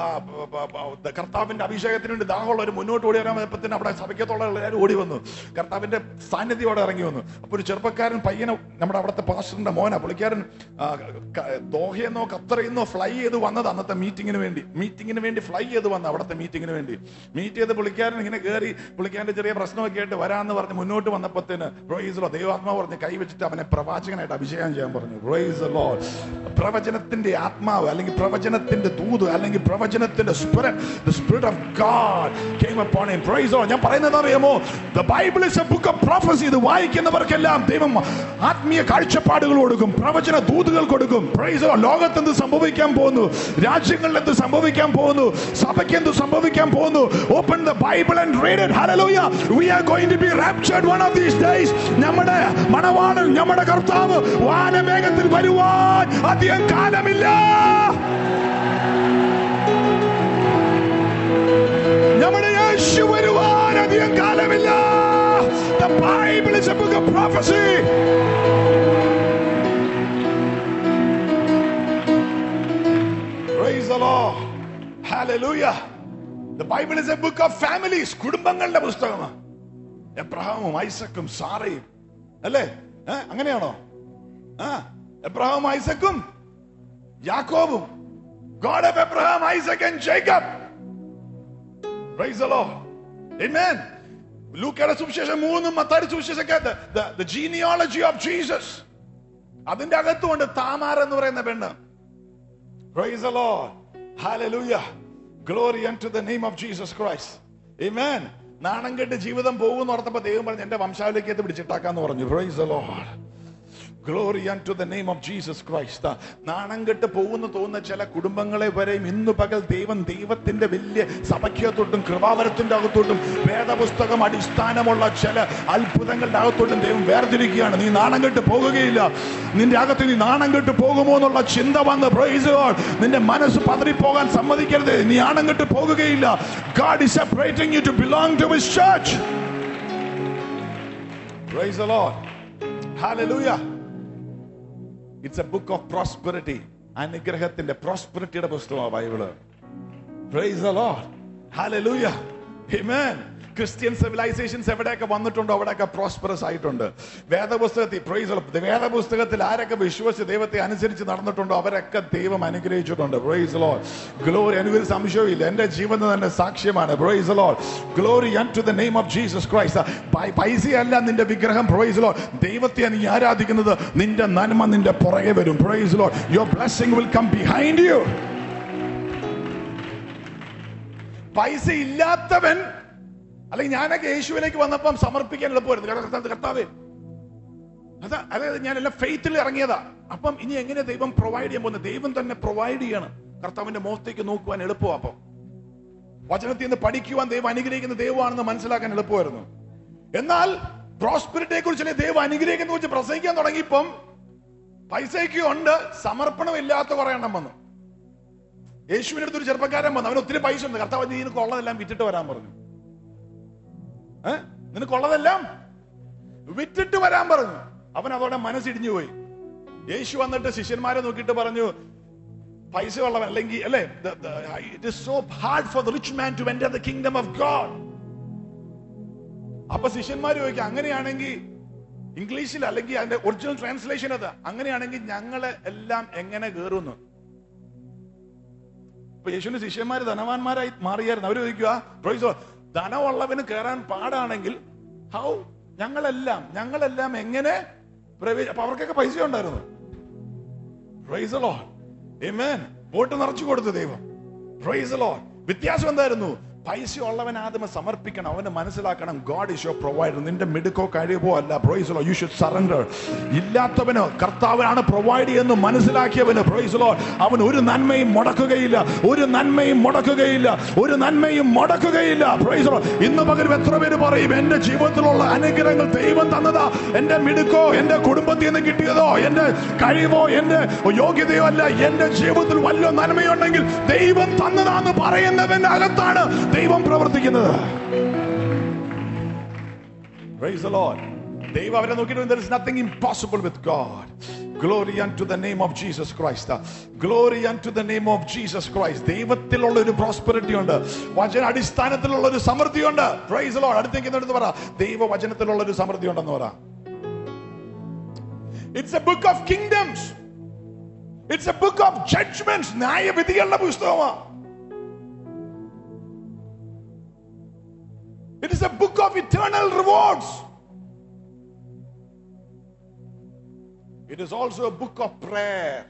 കർത്താവിന്റെ അഭിഷേകത്തിന് വേണ്ടി ദാഹമുള്ള ഒരു മുന്നോട്ട് ഓടി വരാൻ അവിടെ സഭയ്ക്കത്തുള്ള എല്ലാവരും ഓടി വന്നു കർത്താവിന്റെ സാന്നിധ്യം അവിടെ ഇറങ്ങി വന്നു അപ്പൊ ഒരു ചെറുപ്പക്കാരൻ പയ്യനെ നമ്മുടെ അവിടുത്തെ പാസ്റ്ററിന്റെ മോന പുള്ളിക്കാരൻ ആ, ക- ദോഹയെന്നോ ഖത്തറിന്നോ ഫ്ലൈ ചെയ്ത് വന്നത് അന്നത്തെ മീറ്റിങ്ങിന് വേണ്ടി മീറ്റിങ്ങിന് വേണ്ടി ഫ്ലൈ ചെയ്ത് വന്ന അവിടുത്തെ മീറ്റിങ്ങിന് വേണ്ടി മീറ്റ് ചെയ്ത് പുള്ളിക്കാരൻ ഇങ്ങനെ കയറി പുള്ളിക്കാരന്റെ ചെറിയ പ്രശ്നമൊക്കെ ആയിട്ട് വരാന്ന് പറഞ്ഞ് മുന്നോട്ട് വന്നപ്പോഴത്തേന് റോയിസലോ ദൈവാത്മാവ് പറഞ്ഞ് കൈവച്ചിട്ട് അവനെ പ്രവാചകനായിട്ട് അഭിഷേകം ചെയ്യാൻ പറഞ്ഞു റോയിസലോ പ്രവചനത്തിന്റെ ആത്മാവ് അല്ലെങ്കിൽ പ്രവചനത്തിന്റെ ദൂത് അല്ലെങ്കിൽ പ്രവചനത്തിന്റെ spirit spirit of God came upon him praise the Lord. ഞാൻ പറയുന്നത് അറിയാമോ the bible is a book of prophecy ഇത് വായിക്കുന്നവർക്കെല്ലാം ദൈവം ആത്മീയ കാഴ്ചപ്പാടുകൾ കൊടുക്കും പ്രവചന ദൂതുകൾ കൊടുക്കും പ്രൈസ് ലോകത്ത് എന്ത് സംഭവിക്കാൻ പോകുന്നു രാജ്യങ്ങളിൽ എന്ത് സംഭവിക്കാൻ പോകുന്നു സഭയ്ക്ക് എന്ത് സംഭവിക്കാൻ പോകുന്നു open the Bible and read it hallelujah we are going to be raptured one of these days നമ്മുടെ മണവാളൻ നമ്മുടെ കർത്താവ് വാനമേഘത്തിൽ വരുവാൻ അധികം കാലമില്ല നമ്മുടെ യേശു വരുവാൻ അധികം കാലമില്ല The Bible is a book of prophecy. Praise the Lord. Hallelujah. The Bible is a book of families. കുടുംബങ്ങളുടെ പുസ്തകമാണ് എബ്രഹാമും ഐസക്കും സാറയും അല്ലേ ഏ? അങ്ങനെയാണോ ആ എബ്രഹാം ഐസക്കും യാക്കോബും God of Abraham, Isaac and Jacob. Praise the Lord. Amen. ലൂക്കയുടെ സുവിശേഷം മൂന്നും മത്താടി സുവിശേഷമൊക്കെ the, the, the genealogy of Jesus. അതിന്റെ അകത്തുകൊണ്ട് താമാർ എന്ന് പറയുന്ന പെണ്ണ് Praise the Lord. Hallelujah. Glory unto the name of Jesus Christ. Amen. നാണം കെട്ട് ജീവിതം പോകുമെന്ന് ഓർത്തപ്പോ ദൈവം പറഞ്ഞു എന്റെ വംശാവലിക്ക് എത്തി പിടിച്ചിട്ടാക്കാന്ന് പറഞ്ഞു Praise the Lord. Glory to the name of Jesus Christ നാണം കെട്ട് പോകുന്ന തോന്നുന്ന ചില കുടുംബങ്ങളെ വരെയും ഇന്ന് പകൽ ദൈവം ദൈവത്തിന്റെ വലിയ സഭയ്ക്കകത്തോട്ടും കൃപാവരത്തിന്റെ അകത്തോട്ടും വേദപുസ്തകം അടിസ്ഥാനമുള്ള ചില അത്ഭുതങ്ങളുടെ അകത്തോട്ടും ദൈവം വേർതിരിക്കുകയാണ് നീ നാണം കെട്ട് പോകുകയില്ല നിന്റെ അകത്ത് നീ നാണം കെട്ട് പോകുമോ എന്നുള്ള ചിന്ത വന്ന് praise the Lord. നിന്റെ മനസ്സ് പതറിപ്പോകാൻ സമ്മതിക്കരുത് നീ നാണം കെട്ട് പോകുകയില്ല God is separating you to belong to his church. Praise the Lord. Hallelujah. It's a book of prosperity അനുഗ്രഹത്തിന്റെ പ്രോസ്പെറിറ്റിയുടെ പുസ്തകമാണ് Bible praise the Lord hallelujah amen Christian civilisations എവിടെയൊക്കെ വന്നിട്ടുണ്ടോ അവിടെയൊക്കെ പ്രോസ്പെറസ് ആയിട്ടുണ്ട് വേദപുസ്തകത്തിൽ പ്രൈസ് വേദപുസ്തകത്തിൽ ആരൊക്കെ വിശ്വസിച്ച് ദൈവത്തെ അനുസരിച്ച് നടന്നിട്ടുണ്ടോ അവരൊക്കെ ദൈവം അനുഗ്രഹിച്ചിട്ടുണ്ട് പ്രൈസ് ലോർഡ് ഗ്ലോറി എനിക്കൊരു സംശയമില്ല എന്റെ ജീവൻ തന്നെ സാക്ഷ്യമാണ് praise Lord glory unto the name of Jesus Christ പൈസയല്ല നിന്റെ വിഗ്രഹം പ്രൈസ് ലോർഡ് ദൈവത്തെ നീ ആരാധിക്കുന്നത് നിന്റെ നന്മ നിന്റെ പുറകെ വരും praise Lord your blessing will come behind you പൈസ ഇല്ലാത്തവൻ അല്ലെങ്കിൽ ഞാനൊക്കെ യേശുവിലേക്ക് വന്നപ്പം സമർപ്പിക്കാൻ എളുപ്പമായിരുന്നു കാരണം കർത്താവ് കർത്താവേ അതാ അതായത് ഞാൻ എല്ലാം ഫെയ്ത്തിൽ ഇറങ്ങിയതാ അപ്പം ഇനി എങ്ങനെ ദൈവം പ്രൊവൈഡ് ചെയ്യാൻ പോകുന്നത് ദൈവം തന്നെ പ്രൊവൈഡ് ചെയ്യണം കർത്താവിന്റെ മുഖത്തേക്ക് നോക്കുവാൻ എളുപ്പമാ അപ്പം വചനത്തിൽ നിന്ന് പഠിക്കുവാൻ ദൈവം അനുഗ്രഹിക്കുന്ന ദൈവമാണെന്ന് മനസ്സിലാക്കാൻ എളുപ്പമായിരുന്നു എന്നാൽ പ്രോസ്പെരിറ്റിയെ കുറിച്ച് ദൈവം അനുഗ്രഹിക്കുന്ന കുറിച്ച് പ്രസംഗിക്കാൻ തുടങ്ങിയപ്പം പൈസയ്ക്ക് ഉണ്ട് സമർപ്പണം ഇല്ലാത്ത കുറെ എണ്ണം വന്നു യേശുവിന്റെ അടുത്ത് ഒരു ചെറുപ്പക്കാരൻ വന്നു അവന് ഒത്തിരി പൈസ ഉണ്ട് കർത്താവ് നീ നിനക്ക് ഉള്ളതെല്ലാം വിറ്റിട്ട് വരാൻ പറഞ്ഞു ഏ നിനക്കുള്ളതെല്ലാം വിറ്റിട്ട് വരാൻ പറഞ്ഞു അവൻ അതോടെ മനസ്സിടിഞ്ഞു പോയി യേശു വന്നിട്ട് ശിഷ്യന്മാരെ നോക്കിയിട്ട് പറഞ്ഞു പൈസ ഉള്ളവൻ അല്ലെങ്കിൽ അല്ലേ it is so hard for the rich man to enter the kingdom of God അപ്പൊ ശിഷ്യന്മാർ ചോദിക്കുക അങ്ങനെയാണെങ്കിൽ ഇംഗ്ലീഷിൽ അല്ലെങ്കിൽ അതിന്റെ ഒറിജിനൽ ട്രാൻസ്ലേഷൻ അത് അങ്ങനെയാണെങ്കിൽ ഞങ്ങള് എല്ലാം എങ്ങനെ കയറുന്നു ഇപ്പൊ യേശുവിന്റെ ശിഷ്യന്മാര് ധനവാന്മാരായി മാറിയായിരുന്നു അവര് ചോദിക്കുക "Praise the Lord. ധനമുള്ളവന് കയറാൻ പാടാണെങ്കിൽ ഹൗ ഞങ്ങളെല്ലാം ഞങ്ങളെല്ലാം എങ്ങനെ പ്രവേശ അപ്പൊ അവർക്കൊക്കെ പൈസ ഉണ്ടായിരുന്നു Praise the Lord. Amen. Boat നിറച്ചു കൊടുത്തു ദൈവം Praise the Lord. വ്യത്യാസം എന്തായിരുന്നു പൈസ ഉള്ളവൻ ആദ്യമേ സമർപ്പിക്കണം അവന് മനസ്സിലാക്കണം ഗോഡ് ഇസ് യുവർ പ്രൊവൈഡർ നിന്റെ മിടുക്കോ കഴിവോ അല്ല praise Lord you should surrender ഇല്ലാത്തവന് കർത്താവിനാണ് പ്രൊവൈഡ് ചെയ്യുന്നു മനസ്സിലാക്കിയവന് പ്രൊയ്സ് ലോ അവൻ ഒരു നന്മയും മുടക്കുകയില്ല ഒരു നന്മയും മുടക്കുകയില്ല ഒരു നന്മയും മുടക്കുകയില്ല പ്രൊയ്സ് ലോ ഇന്ന് പകരം എത്ര പേര് പറയും എന്റെ ജീവിതത്തിലുള്ള അനുഗ്രഹങ്ങൾ ദൈവം തന്നതാ എന്റെ മിടുക്കോ എന്റെ കുടുംബത്തിൽ നിന്ന് കിട്ടിയതോ എന്റെ കഴിവോ എന്റെ യോഗ്യതയോ അല്ല എന്റെ ജീവിതത്തിൽ വല്ല നന്മയുണ്ടെങ്കിൽ ദൈവം തന്നതാന്ന് പറയുന്നവന്റെ അകത്താണ് ദൈവം പ്രവർത്തിക്കുന്നത് Praise the Lord. ദൈവം അവരെ നോക്കിയിട്ട് there is nothing impossible with God. Glory unto the name of Jesus Christ. Glory unto the name of Jesus Christ. ദൈവത്തിലുള്ള ഒരു പ്രോസ്പെറിറ്റി ഉണ്ട് വചന അടിസ്ഥാനത്തിലുള്ള ഒരു സമൃദ്ധി ഉണ്ട് പ്രൈസ് the Lord. അടുത്തേക്ക് എടുത്ത് പറ ദൈവ വചനത്തിലുള്ള ഒരു സമൃദ്ധി ഉണ്ടെന്ന് പറ it's a book of kingdoms it's a book of judgements ന്യായവിധികളുടെ പുസ്തകമാണ് It is a book of eternal rewards. It is also a book of prayer.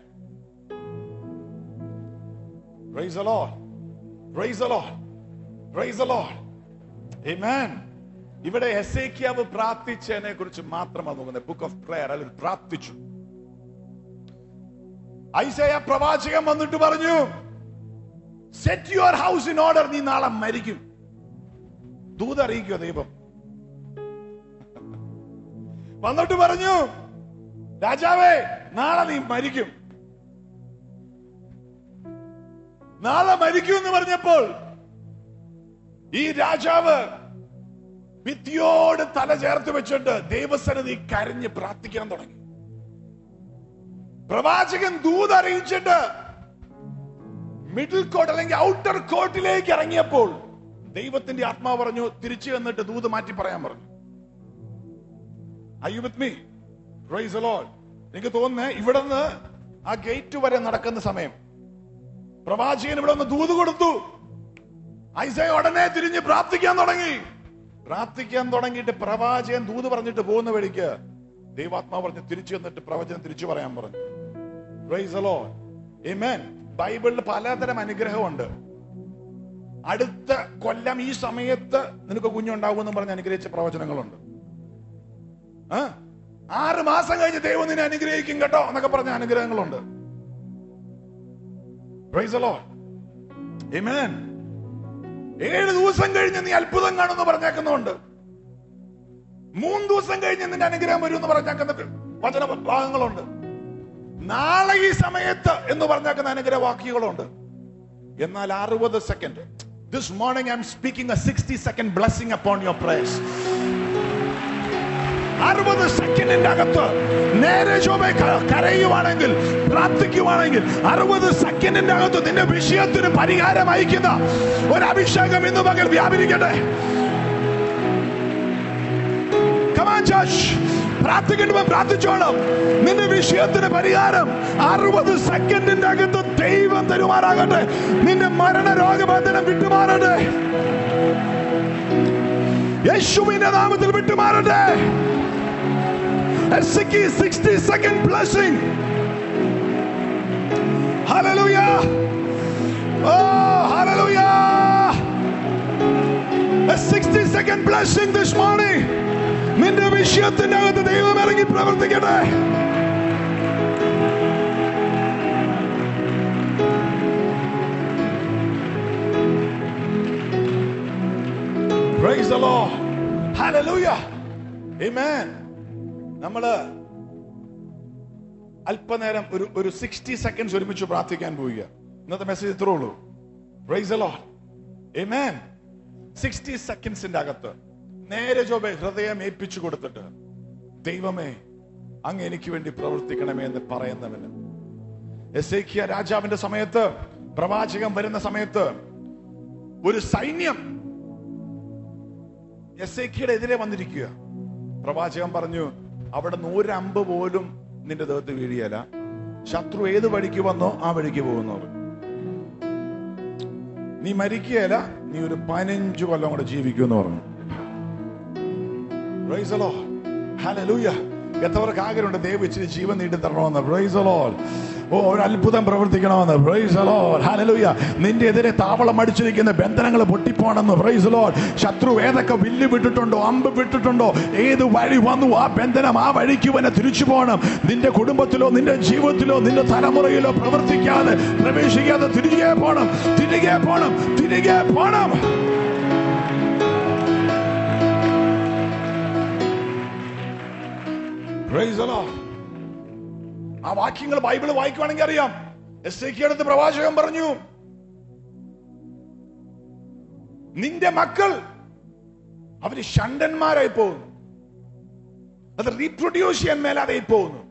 Praise the Lord. Praise the Lord. Praise the Lord. Amen. ഇവിടെ എസേക്കിയാവ് പ്രാർത്ഥിച്ചതിനെ കുറിച്ച് മാത്രമാണ് നോക്കുന്നത് book of prayer അല്ലെങ്കിൽ പ്രാർത്ഥിച്ചു ഐസയ പ്രവാചകൻ വന്നിട്ട് പറഞ്ഞു set your house in order നീ നാളെ മരിക്കും ദൂതറിയിക്കോ ദൈവം വന്നിട്ട് പറഞ്ഞു രാജാവേ നാളെ നീ മരിക്കും നാളെ മരിക്കും എന്ന് പറഞ്ഞപ്പോൾ ഈ രാജാവ് ഭിത്തിയോട് തല ചേർത്ത് വെച്ചിട്ട് ദൈവസന്നിധി കരഞ്ഞ് പ്രാർത്ഥിക്കാൻ തുടങ്ങി പ്രവാചകൻ ദൂതറിയിച്ചിട്ട് മിഡിൽ കോട്ട് അല്ലെങ്കിൽ ഔട്ടർ കോട്ടിലേക്ക് ഇറങ്ങിയപ്പോൾ ദൈവത്തിന്റെ ആത്മാവ് പറഞ്ഞു തിരിച്ചു വന്നിട്ട് ദൂത് മാറ്റി പറയാൻ പറഞ്ഞു Are you with me? Praise the Lord. എനിക്ക് തോന്നുന്നേ ഇവിടെ നിന്ന് ആ ഗേറ്റ് വരെ നടക്കുന്ന സമയം പ്രവാചകൻ ഇവിടെ ഒന്ന് ദൂത് കൊടുത്തു ഐസയ ഉടനെ തിരിഞ്ഞ് പ്രാർത്ഥിക്കാൻ തുടങ്ങി പ്രാർത്ഥിക്കാൻ തുടങ്ങിയിട്ട് പ്രവാചകൻ ദൂത് പറഞ്ഞിട്ട് പോകുന്ന വഴിക്ക് ദൈവാത്മാവ് പറഞ്ഞ് തിരിച്ചു വന്നിട്ട് പ്രവചനം തിരിച്ചു പറയാൻ പറഞ്ഞു Praise the Lord. Amen. ബൈബിളിൽ പലതരം അനുഗ്രഹമുണ്ട് അടുത്ത കൊല്ലം ഈ സമയത്ത് നിനക്ക് കുഞ്ഞുണ്ടാകുമെന്ന് പറഞ്ഞ് അനുഗ്രഹിച്ച പ്രവചനങ്ങളുണ്ട് ആ? ആറ് മാസം കഴിഞ്ഞ് ദൈവം നിന്നെ അനുഗ്രഹിക്കും കേട്ടോ എന്നൊക്കെ പറഞ്ഞ അനുഗ്രഹങ്ങളുണ്ട് Praise the Lord. Amen. ഏഴ് ദിവസം കഴിഞ്ഞ് നീ അത്ഭുതം കാണുമെന്ന് പറഞ്ഞേക്കുന്നുണ്ട് മൂന്ന് ദിവസം കഴിഞ്ഞ് നിന്റെ അനുഗ്രഹം വരും എന്ന് പറഞ്ഞേക്കുന്ന വചന ഭാഗങ്ങളുണ്ട് നാളെ ഈ സമയത്ത് എന്ന് പറഞ്ഞേക്കുന്ന അനുഗ്രഹ വാക്യങ്ങളുണ്ട് എന്നാൽ അറുപത് second this morning I'm speaking a sixty second blessing upon your praise അറുപത് സെക്കൻഡിന്റെ അകത്ത് നേരെ ചൊവ്വേ ക- കരയുവാണെങ്കിൽ പ്രാർത്ഥിക്കുവാണെങ്കിൽ അറുപത് സെക്കൻഡിന്റെ അകത്ത് നിന്റെ വിഷയത്തിന് പരിഹാരം അയക്കുന്ന ഒരു അഭിഷേകം ഇന്ന് പകൽ വ്യാപരിക്കട്ടെ Come on, church. പ്രാർത്ഥിക്കേണ്ടവൻ പ്രാർത്ഥിച്ചോണം നിന്റെ വിഷയത്തിന് പരിഹാരം അറുപത് സെക്കൻഡിന്റെ അകത്ത് ദൈവം തരുമാറാകട്ടെ നിന്റെ മരണ രോഗബന്ധനം വിട്ടുമാറട്ടെ യേശുവിന്റെ നാമത്തിൽ വിട്ടുമാറട്ടെ എസ്സയ്ക്ക് 60 സെക്കൻഡ് ബ്ലെസ്സിംഗ് ഹല്ലേലൂയ ഓ hallelujah A 60 second blessing this morning. നിന്റെ വിഷയത്തിന്റെ അകത്ത് ദൈവം ഇറങ്ങി പ്രവർത്തിക്കട്ടെ Praise the Lord. Hallelujah. Amen. നമ്മള് അല്പനേരം ഒരു ഒരു സിക്സ്റ്റി സെക്കൻഡ്സ് ഒരുമിച്ച് പ്രാർത്ഥിക്കാൻ പോവുക ഇന്നത്തെ മെസ്സേജ് ഇത്രേ ഉള്ളൂ പ്രൈസ് ലോഡ് Amen. സിക്സ്റ്റി സെക്കൻഡ്സിന്റെ അകത്ത് നേരെ ജോബെ ഹൃദയം ഏൽപ്പിച്ചു കൊടുത്തിട്ട് ദൈവമേ അങ്ങ് എനിക്ക് വേണ്ടി പ്രവർത്തിക്കണമേ എന്ന് പറയുന്നവന് എസേക്കിയ രാജാവിന്റെ സമയത്ത് പ്രവാചകൻ വരുന്ന സമയത്ത് ഒരു സൈന്യം എസേക്കിയുടെ എതിരെ വന്നിരിക്കുക പ്രവാചകൻ പറഞ്ഞു അവിടെ നൂറ് അമ്പ് പോലും നിന്റെ ദേഹത്ത് വീഴിയല്ല ശത്രു ഏത് വഴിക്ക് വന്നോ ആ വഴിക്ക് പോകുന്നത് നീ മരിക്കുകയല്ല നീ ഒരു പതിനഞ്ചു കൊല്ലം കൂടെ ജീവിക്കുമെന്ന് പറഞ്ഞു Praise the Lord. Hallelujah. എത്രവർക്ക് ആഗ്രഹമുണ്ട് ദൈവം ഇച്ചിരി ജീവൻ നീട്ടി തരണമെന്ന് Praise the Lord. ഓ ഒരു അത്ഭുതം പ്രവർത്തിക്കണമെന്ന് Praise the Lord. Hallelujah. നിന്റെ എതിരെ താവളം അടിച്ചിരിക്കുന്ന ബന്ധനങ്ങൾ പൊട്ടിപ്പോണെന്ന് Praise the Lord. ശത്രു ഏതൊക്കെ വില്ല് വിട്ടിട്ടുണ്ടോ അമ്പ് വിട്ടിട്ടുണ്ടോ ഏത് വഴി വന്നു ആ ബന്ധനം ആ വഴിക്ക് തന്നെ തിരിച്ചു പോകണം നിന്റെ കുടുംബത്തിലോ നിന്റെ ജീവിതത്തിലോ നിന്റെ തലമുറയിലോ പ്രവർത്തിക്കാതെ പ്രവേശിക്കാതെ തിരികെ പോണം തിരികെ പോണം തിരികെ പോണം Praise the Lord. ആ വാക്യങ്ങൾ ബൈബിൾ വായിക്കുവാണെങ്കിൽ അറിയാം എസ് അടുത്ത് പ്രവാചകൻ പറഞ്ഞു നിന്റെ മക്കൾ അവര് ഷണ്ടന്മാരായി പോകുന്നു അത് റീപ്രൊഡ്യൂസ് ചെയ്യാൻ മേലാതായി പോകുന്നു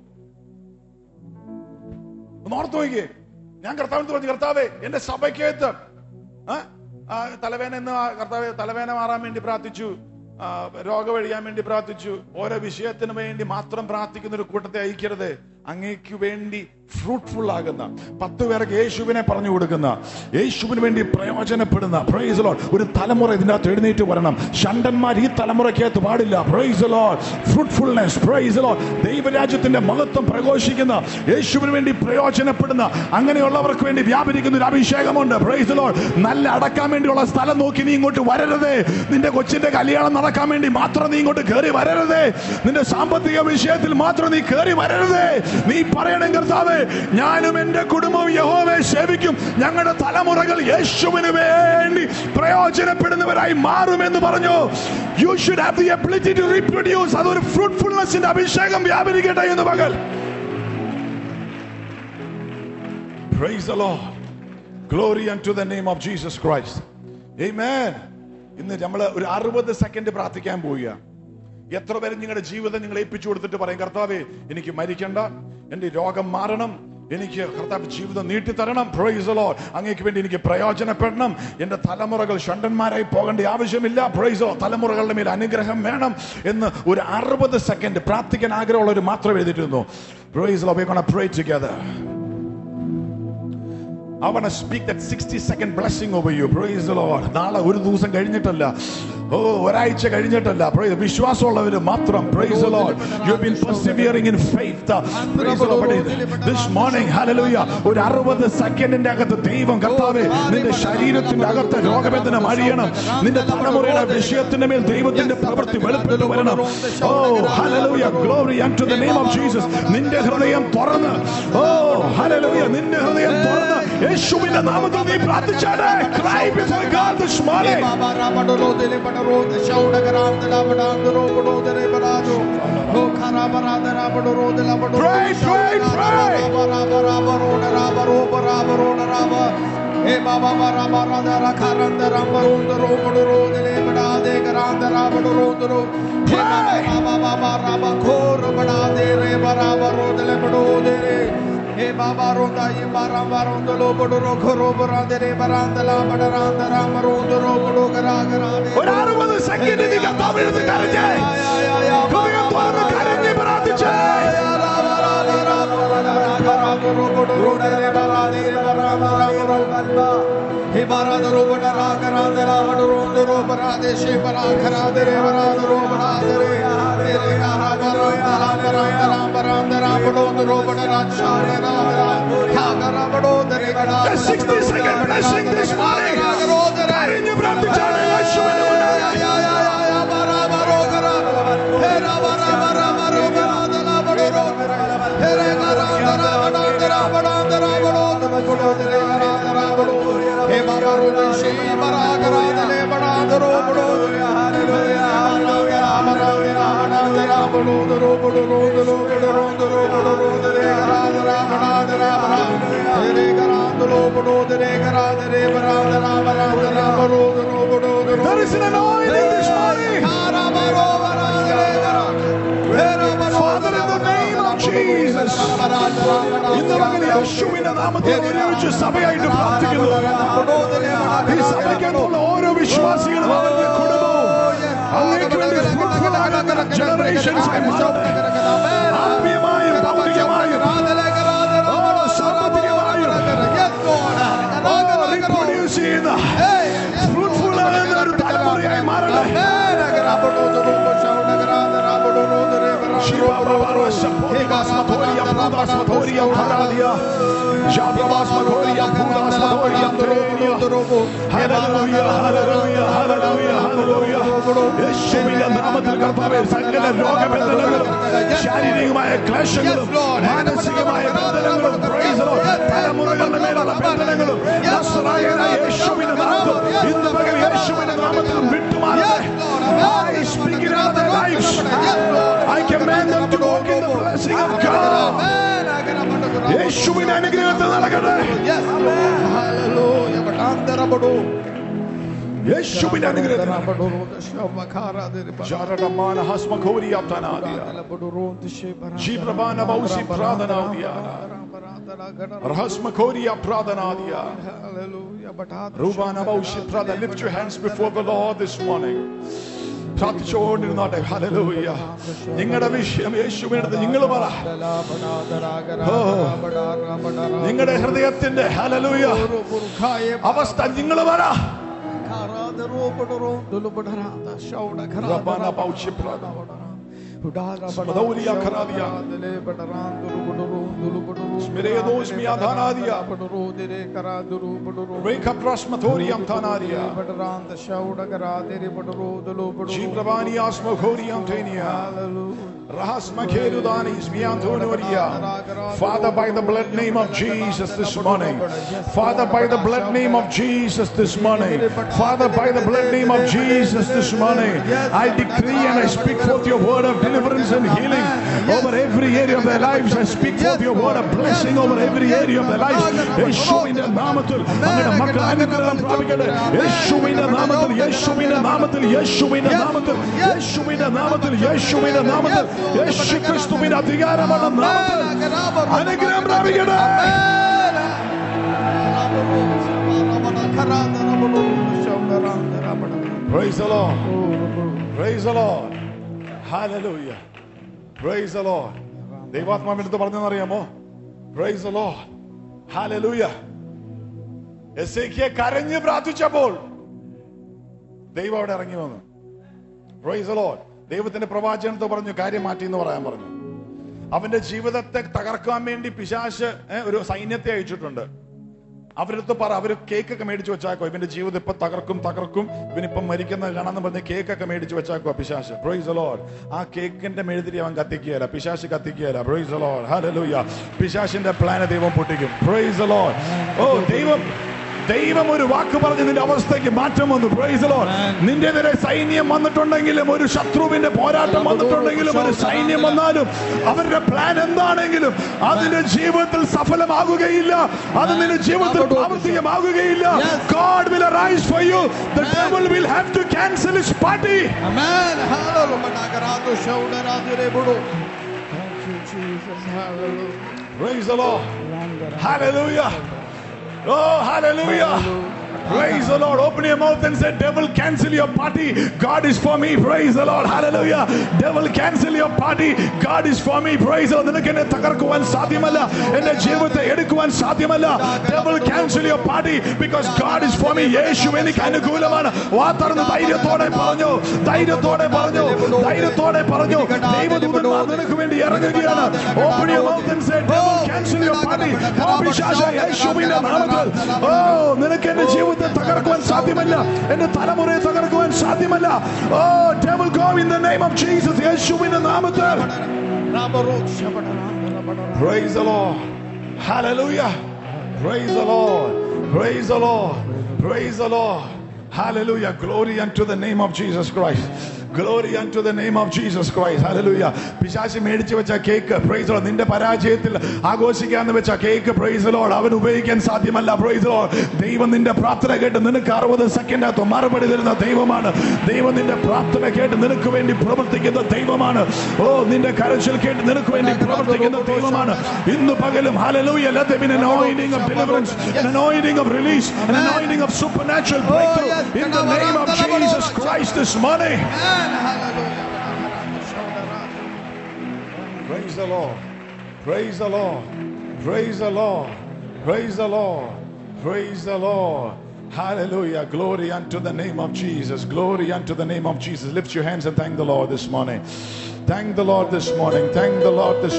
ഒന്ന് ഓർത്ത് നോക്കിയേ ഞാൻ കർത്താവിന് പറഞ്ഞു കർത്താവേ എന്റെ സഭയ്ക്കകത്ത് ആ, ആ, തലവേന എന്ന് ആ കർത്താവെ തലവേന മാറാൻ വേണ്ടി പ്രാർത്ഥിച്ചു ആ, രോഗം ഒഴിയാൻ വേണ്ടി പ്രാർത്ഥിച്ചു ഓരോ വിഷയത്തിന് വേണ്ടി മാത്രം പ്രാർത്ഥിക്കുന്ന ഒരു കൂട്ടത്തെ അയക്കരുത് അങ്ങേക്ക് വേണ്ടി ഫ്രൂട്ട്ഫുൾ ആകുന്ന പത്ത് പേർക്ക് യേശുവിനെ പറഞ്ഞു കൊടുക്കുന്ന യേശുവിന് വേണ്ടി പ്രയോജനപ്പെടുന്ന പ്രൈസ് ലോഡ് ഒരു തലമുറ ഇതിൻ്റെ അകത്ത് എഴുന്നേറ്റ് വരണം ഷണ്ടന്മാർ ഈ തലമുറയ്ക്കകത്ത് പാടില്ല praise Lord fruitfulness praise Lord ദൈവരാജ്യത്തിന്റെ മഹത്വം പ്രഘോഷിക്കുന്ന യേശുവിന് വേണ്ടി പ്രയോജനപ്പെടുന്ന അങ്ങനെയുള്ളവർക്ക് വേണ്ടി വ്യാപരിക്കുന്ന ഒരു അഭിഷേകമുണ്ട് പ്രൈസ് ലോഡ് നല്ല അടക്കാൻ വേണ്ടിയുള്ള സ്ഥലം നോക്കി നീ ഇങ്ങോട്ട് വരരുതേ നിന്റെ കൊച്ചിന്റെ കല്യാണം നടക്കാൻ വേണ്ടി മാത്രം നീ ഇങ്ങോട്ട് കയറി വരരുതേ നിന്റെ സാമ്പത്തിക വിഷയത്തിൽ മാത്രം നീ കയറി വരരുതേ നീ പറയണം കർത്താവേ ഞാനും എന്റെ കുടുംബവും യഹോവയെ സേവിക്കും ഞങ്ങളുടെ തലമുറകൾ യേശുവിന് വേണ്ടി പ്രയോജനപ്പെടുന്നവരായി മാറുമെന്ന് പറഞ്ഞു you should have the ability to reproduce അതൊരു ഫ്രൂട്ട്ഫുൾനെസിന്റെ അഭിഷേകം വ്യാപരിക്കട്ടെ എന്ന് പകൽ Praise the Lord. Glory unto the name of Jesus Christ. Amen. ഇന്ന് നമ്മൾ ഒരു അറുപത് സെക്കൻഡ് പ്രാർത്ഥിക്കാൻ പോവുക എത്ര പേര് നിങ്ങളുടെ ജീവിതം നിങ്ങൾ ഏൽപ്പിച്ചു കൊടുത്തിട്ട് പറയും കർത്താവേ എനിക്ക് മരിക്കണ്ട എന്റെ രോഗം മാറണം എനിക്ക് കർത്താവ് ജീവിതം നീട്ടിത്തരണം പ്രൈസ് ലോ അങ്ങേക്ക് വേണ്ടി എനിക്ക് പ്രയോജനപ്പെടണം എന്റെ തലമുറകൾ ഷണ്ടന്മാരായി പോകേണ്ട ആവശ്യമില്ല പ്രൈസോ തലമുറകളുടെ മേൽ അനുഗ്രഹം വേണം എന്ന് ഒരു അറുപത് സെക്കൻഡ് പ്രാർത്ഥിക്കാൻ ആഗ്രഹമുള്ളവർ മാത്രം എഴുതിയിരുന്നു praise Lord pray together I want to speak that 60 second blessing over you. Praise the Lord. നാളെ ഒരു ദിവസം കഴിഞ്ഞിട്ടല്ല ഓ ഒരാഴ്ച കഴിഞ്ഞിട്ടല്ല Praise- വിശ്വാസമുള്ളവര് മാത്രം praise the Lord. You have been persevering in faith. Praise the Lord. This morning, hallelujah. ഒരു അറുപത് സെക്കൻഡിന്റെ അകത്ത് ദൈവം കർത്താവേ നിന്റെ ശരീരത്തിന്റെ അകത്ത് രോഗവേദന അഴിയണം നിന്റെ തലമുറയുടെ വിഷയത്തിന്റെ മേൽ ദൈവത്തിന്റെ പ്രവൃത്തി വെളിപ്പെട്ടു വരണം ഓ hallelujah. Glory unto the name of Jesus. നിന്റെ ഹൃദയം തുറന്ന് ഓ hallelujah. നിന്റെ ഹൃദയം തുറന്ന് യേശുവിന്റെ നാമത്തിൽ നീ പ്രാർത്ഥിച്ചാലേ cry before God this morning. Pray, pray, pray. Hey Baba Bara Bara Dara Karanda Rambarundaro Muduro Dele Bada De Garanda Rabadurundaro Hey Baba Baba Baba Baba Kor Bada De Re Bara Baro Dele Bado De Re Hey Baba Ronda Ye Bara Barundalo Buduro Koro Bara De Re Barandala Badaranda Ramarundaro Budu Gara Gara De ഒരു അറുപത് second നീ കർത്താവിനടുത്ത് കരഞ്ഞേ ഹൃദയം തുറന്ന് കരഞ്ഞ് പ്രാർത്ഥിച്ചേ The 60 second blessing this morning. കരഞ്ഞ് പ്രാർത്ഥിച്ചാണ് യേശുവിന്റെ മുന്നിൽ. There is an anointing this morning. Father, in the name of Jesus. ഇന്ന് പകൽ യേശുവിന്റെ നാമത്തിൽ ഒരുമിച്ച് സഭയായിട്ട് പ്രാർത്ഥിക്കുന്നു ഈ സഭയ്ക്കകത്തുള്ള ഓരോ വിശ്വാസികളും അവരുടെ കുടുംബവും അങ്ങേക്ക് വേണ്ടി fruitful ആകുന്ന generations ആയി മാറട്ടെ. ആത്മീയമായും ഭൗതികമായും ഓ, സാമ്പത്തികമായും ഓ, reproduce ചെയ്യുന്ന fruitful ആകുന്ന ഒരു തലമുറയായി മാറട്ടെ യേശുവിന്റെ നാമത്തിൽ കർത്താവേ സകല രോഗബന്ധനങ്ങളും ശാരീരികമായ ക്ലേശങ്ങളും മാനസികമായ ബന്ധനങ്ങളും praise the Lord. തലമുറകളുടെ മേലുള്ള ബന്ധനങ്ങളും നസ്രായനായ യേശുവിന്റെ നാമത്തിൽ ഇന്ന് പകൽ യേശുവിന്റെ നാമത്തിൽ വിട്ടുമാറട്ടെ I speak it out of their lives. I command them to walk in the blessing of God. യേശുവിന്റെ അനുഗ്രഹത്തിൽ നടക്കട്ടെ യേശുവിന്റെ അനുഗ്രഹത്തിൽ ജാരടമാന ഹസ്മഘോരിയാപ്തനാദിയ. ജീപ്രഭാന ഭൗസി പ്രാതനാദിയ. റഹസ്മഘോരിയ പ്രാതനാദിയ. രൂപാന ഭൗസി പ്രാത. Lift your hands before the Lord this morning. പ്രാർത്ഥിച്ചുകൊണ്ടിരുന്നോട്ടെ ഹല്ലേലൂയ നിങ്ങളുടെ വിഷയം യേശുവിനടുത്ത് നിങ്ങൾ പറ നിങ്ങളുടെ ഹൃദയത്തിന്റെ ഹല്ലേലൂയ അവസ്ഥ നിങ്ങൾ പറ റബ്ബാന ഭൗസി പ്രാത. സ്മദൗലിയ ഖറാദിയ. സ്മിരേദോസ് മിയാധാനാദിയ. റേഖപ്രസ്മഥോരിയം ധാനാദിയ. ജീപ്രവാനിയാസ്മഘോരിയം ധേനിയ. Rahasmakherudanis miantonoria. Father, by the blood name of Jesus this morning. Father, by the blood name of Jesus this morning. Father, by the blood name of Jesus this morning. I decree and I speak forth your word of deliverance and healing over every area of their lives. I speak forth your word of blessing over every area of their lives. യേശുവിന്റെ നാമത്തിൽ അങ്ങയുടെ മക്കൾ അനുഗ്രഹം പ്രാപിക്കട്ടെ യേശുവിന്റെ നാമത്തിൽ യേശുവിന്റെ നാമത്തിൽ യേശുവിന്റെ നാമത്തിൽ യേശുവിന്റെ നാമത്തിൽ യേശുവിന്റെ നാമത്തിൽ യേശു ക്രിസ്തുവിന്റെ അധികാരമുള്ള നാമത്തിൽ അനുഗ്രഹം പ്രാപിക്കട്ടെ Praise the Lord. Praise the Lord. Hallelujah. Praise the Lord. ദൈവാത്മാവിന്റെ അടുത്ത് പറഞ്ഞെന്നറിയാമോ Praise the Lord. Hallelujah. എസേക്കിയെ കരഞ്ഞ് പ്രാർത്ഥിച്ചപ്പോൾ ദൈവം അവിടെ ഇറങ്ങി വന്നു Praise the Lord. ദൈവത്തിന്റെ പ്രവാചകനത്ത് പറഞ്ഞു കാര്യം മാറ്റി എന്ന് പറയാൻ പറഞ്ഞു അവന്റെ ജീവിതത്തെ തകർക്കാൻ വേണ്ടി പിശാശ് ഏ, ഒരു സൈന്യത്തെ അയച്ചിട്ടുണ്ട് അവരടുത്ത് പറ അവര് കേക്ക് ഒക്കെ മേടിച്ച് വെച്ചാക്കോ ഇവന്റെ ജീവിതം ഇപ്പൊ തകർക്കും തകർക്കും ഇവനിപ്പം മരിക്കുന്നത് കാണാന്ന് പറഞ്ഞ് കേക്ക് ഒക്കെ മേടിച്ച് വെച്ചാക്കോ പിശാശ് പ്രൊയ്സ് ലോഡ് ആ കേക്കിന്റെ മെഴുതിരി അവൻ കത്തിക്കുകയല്ല പിശാശ് കത്തിക്കുകയല്ല പ്രൊയ്സ് ലോഡ് ഹല്ലേലൂയ പിശാശിന്റെ പ്ലാന് ദൈവം പൊട്ടിക്കും പ്രൊയ്സ് ലോഡ് ഓ ദൈവം ദൈവം ഒരു വാക്ക് പറഞ്ഞ് നിന്റെ അവസ്ഥയ്ക്ക് മാറ്റം വന്നു Praise the Lord. നിന്റെ നേരെ സൈന്യം വന്നിട്ടുണ്ടെങ്കിലും ഒരു ശത്രുവിന്റെ പോരാട്ടം വന്നിട്ടുണ്ടെങ്കിലും ഒരു സൈന്യം വന്നാലും അവരുടെ പ്ലാൻ എന്താണെങ്കിലും അതിന്റെ ജീവിതത്തിൽ സഫലമാകുകയില്ല അത് നിന്റെ ജീവിതത്തിൽ പ്രാവർത്തികമാകുകയില്ല God will arise for you the devil will have to cancel his party Amen. Hallelujah. Managarado shaudarado rebudu. Thank you, Jesus. Hallelujah. praise the Lord hallelujah oh hallelujah Praise the Lord. Open your mouth and say, Devil, cancel your party. God is for me. Praise the Lord. Hallelujah. Devil, cancel your party. God is for me. Praise the Lord. നിനക്ക് എന്നെ തകർക്കുവാൻ സാധ്യമല്ല എന്റെ ജീവിതത്തെ എടുക്കുവാൻ സാധ്യമല്ല Devil, cancel your party because God is for me. യേശു എനിക്ക് അനുകൂലമാണ് വാ തുറന്ന് ധൈര്യത്തോടെ പറഞ്ഞു ധൈര്യത്തോടെ പറഞ്ഞു ധൈര്യത്തോടെ പറഞ്ഞു ദൈവദൂതന്മാർ നിനക്ക് വേണ്ടി ഇറങ്ങുകയാണ് Open your mouth and say, Devil, cancel your party. ഓ, പിശാചേ, യേശുവിന്റെ നാമത്തിൽ ഓ നിനക്ക് എന്റെ ജീവിതത്തെ തകർക്കുവാൻ സാധ്യമല്ല എന്റെ തലമുറയെ തകർക്കുവാൻ സാധ്യമല്ല ഓ devil go in the name of Jesus യേശുവിന്റെ നാമത്തിൽ Rabaro shabadaranda rabadara. praise the Lord hallelujah praise the Lord praise the Lord praise the Lord hallelujah glory unto the name of Jesus Christ Glory unto the name of Jesus Christ. Hallelujah. പിശാചി മേടിച്ചു വെച്ച cake price load നിന്റെ പരാജയത്തിൽ ആഘോഷിക്കാന്ന് വെച്ച cake price load അവൻ ഉപയോഗിക്കാൻ സാധ്യമല്ല price load ദൈവം നിന്റെ പ്രാർത്ഥന കേട്ട് നിനക്ക് അറുപത് സെക്കൻഡകത്ത് മറുപടി തരുന്ന ദൈവമാണ് ദൈവം നിന്റെ പ്രാർത്ഥന കേട്ട് നിനക്ക് വേണ്ടി പ്രവർത്തിക്കുന്ന ദൈവമാണ് ഓ നിന്റെ കരച്ചിൽ കേട്ട് നിനക്ക് വേണ്ടി പ്രവർത്തിക്കുന്ന ദൈവമാണ് ഇന്ന് പകലും hallelujah let there be an anointing of deliverance an anointing of release an anointing of supernatural breakthrough in the name of Jesus Christ this morning Amen. Hallelujah. Managarado shaudarado. Praise the Lord. Praise the Lord. Praise the Lord. Praise the Lord. Praise the Lord. Hallelujah. Glory unto the name of Jesus. Glory unto the name of Jesus. Lift your hands and thank the Lord this morning. Thank the Lord this morning. Thank the Lord this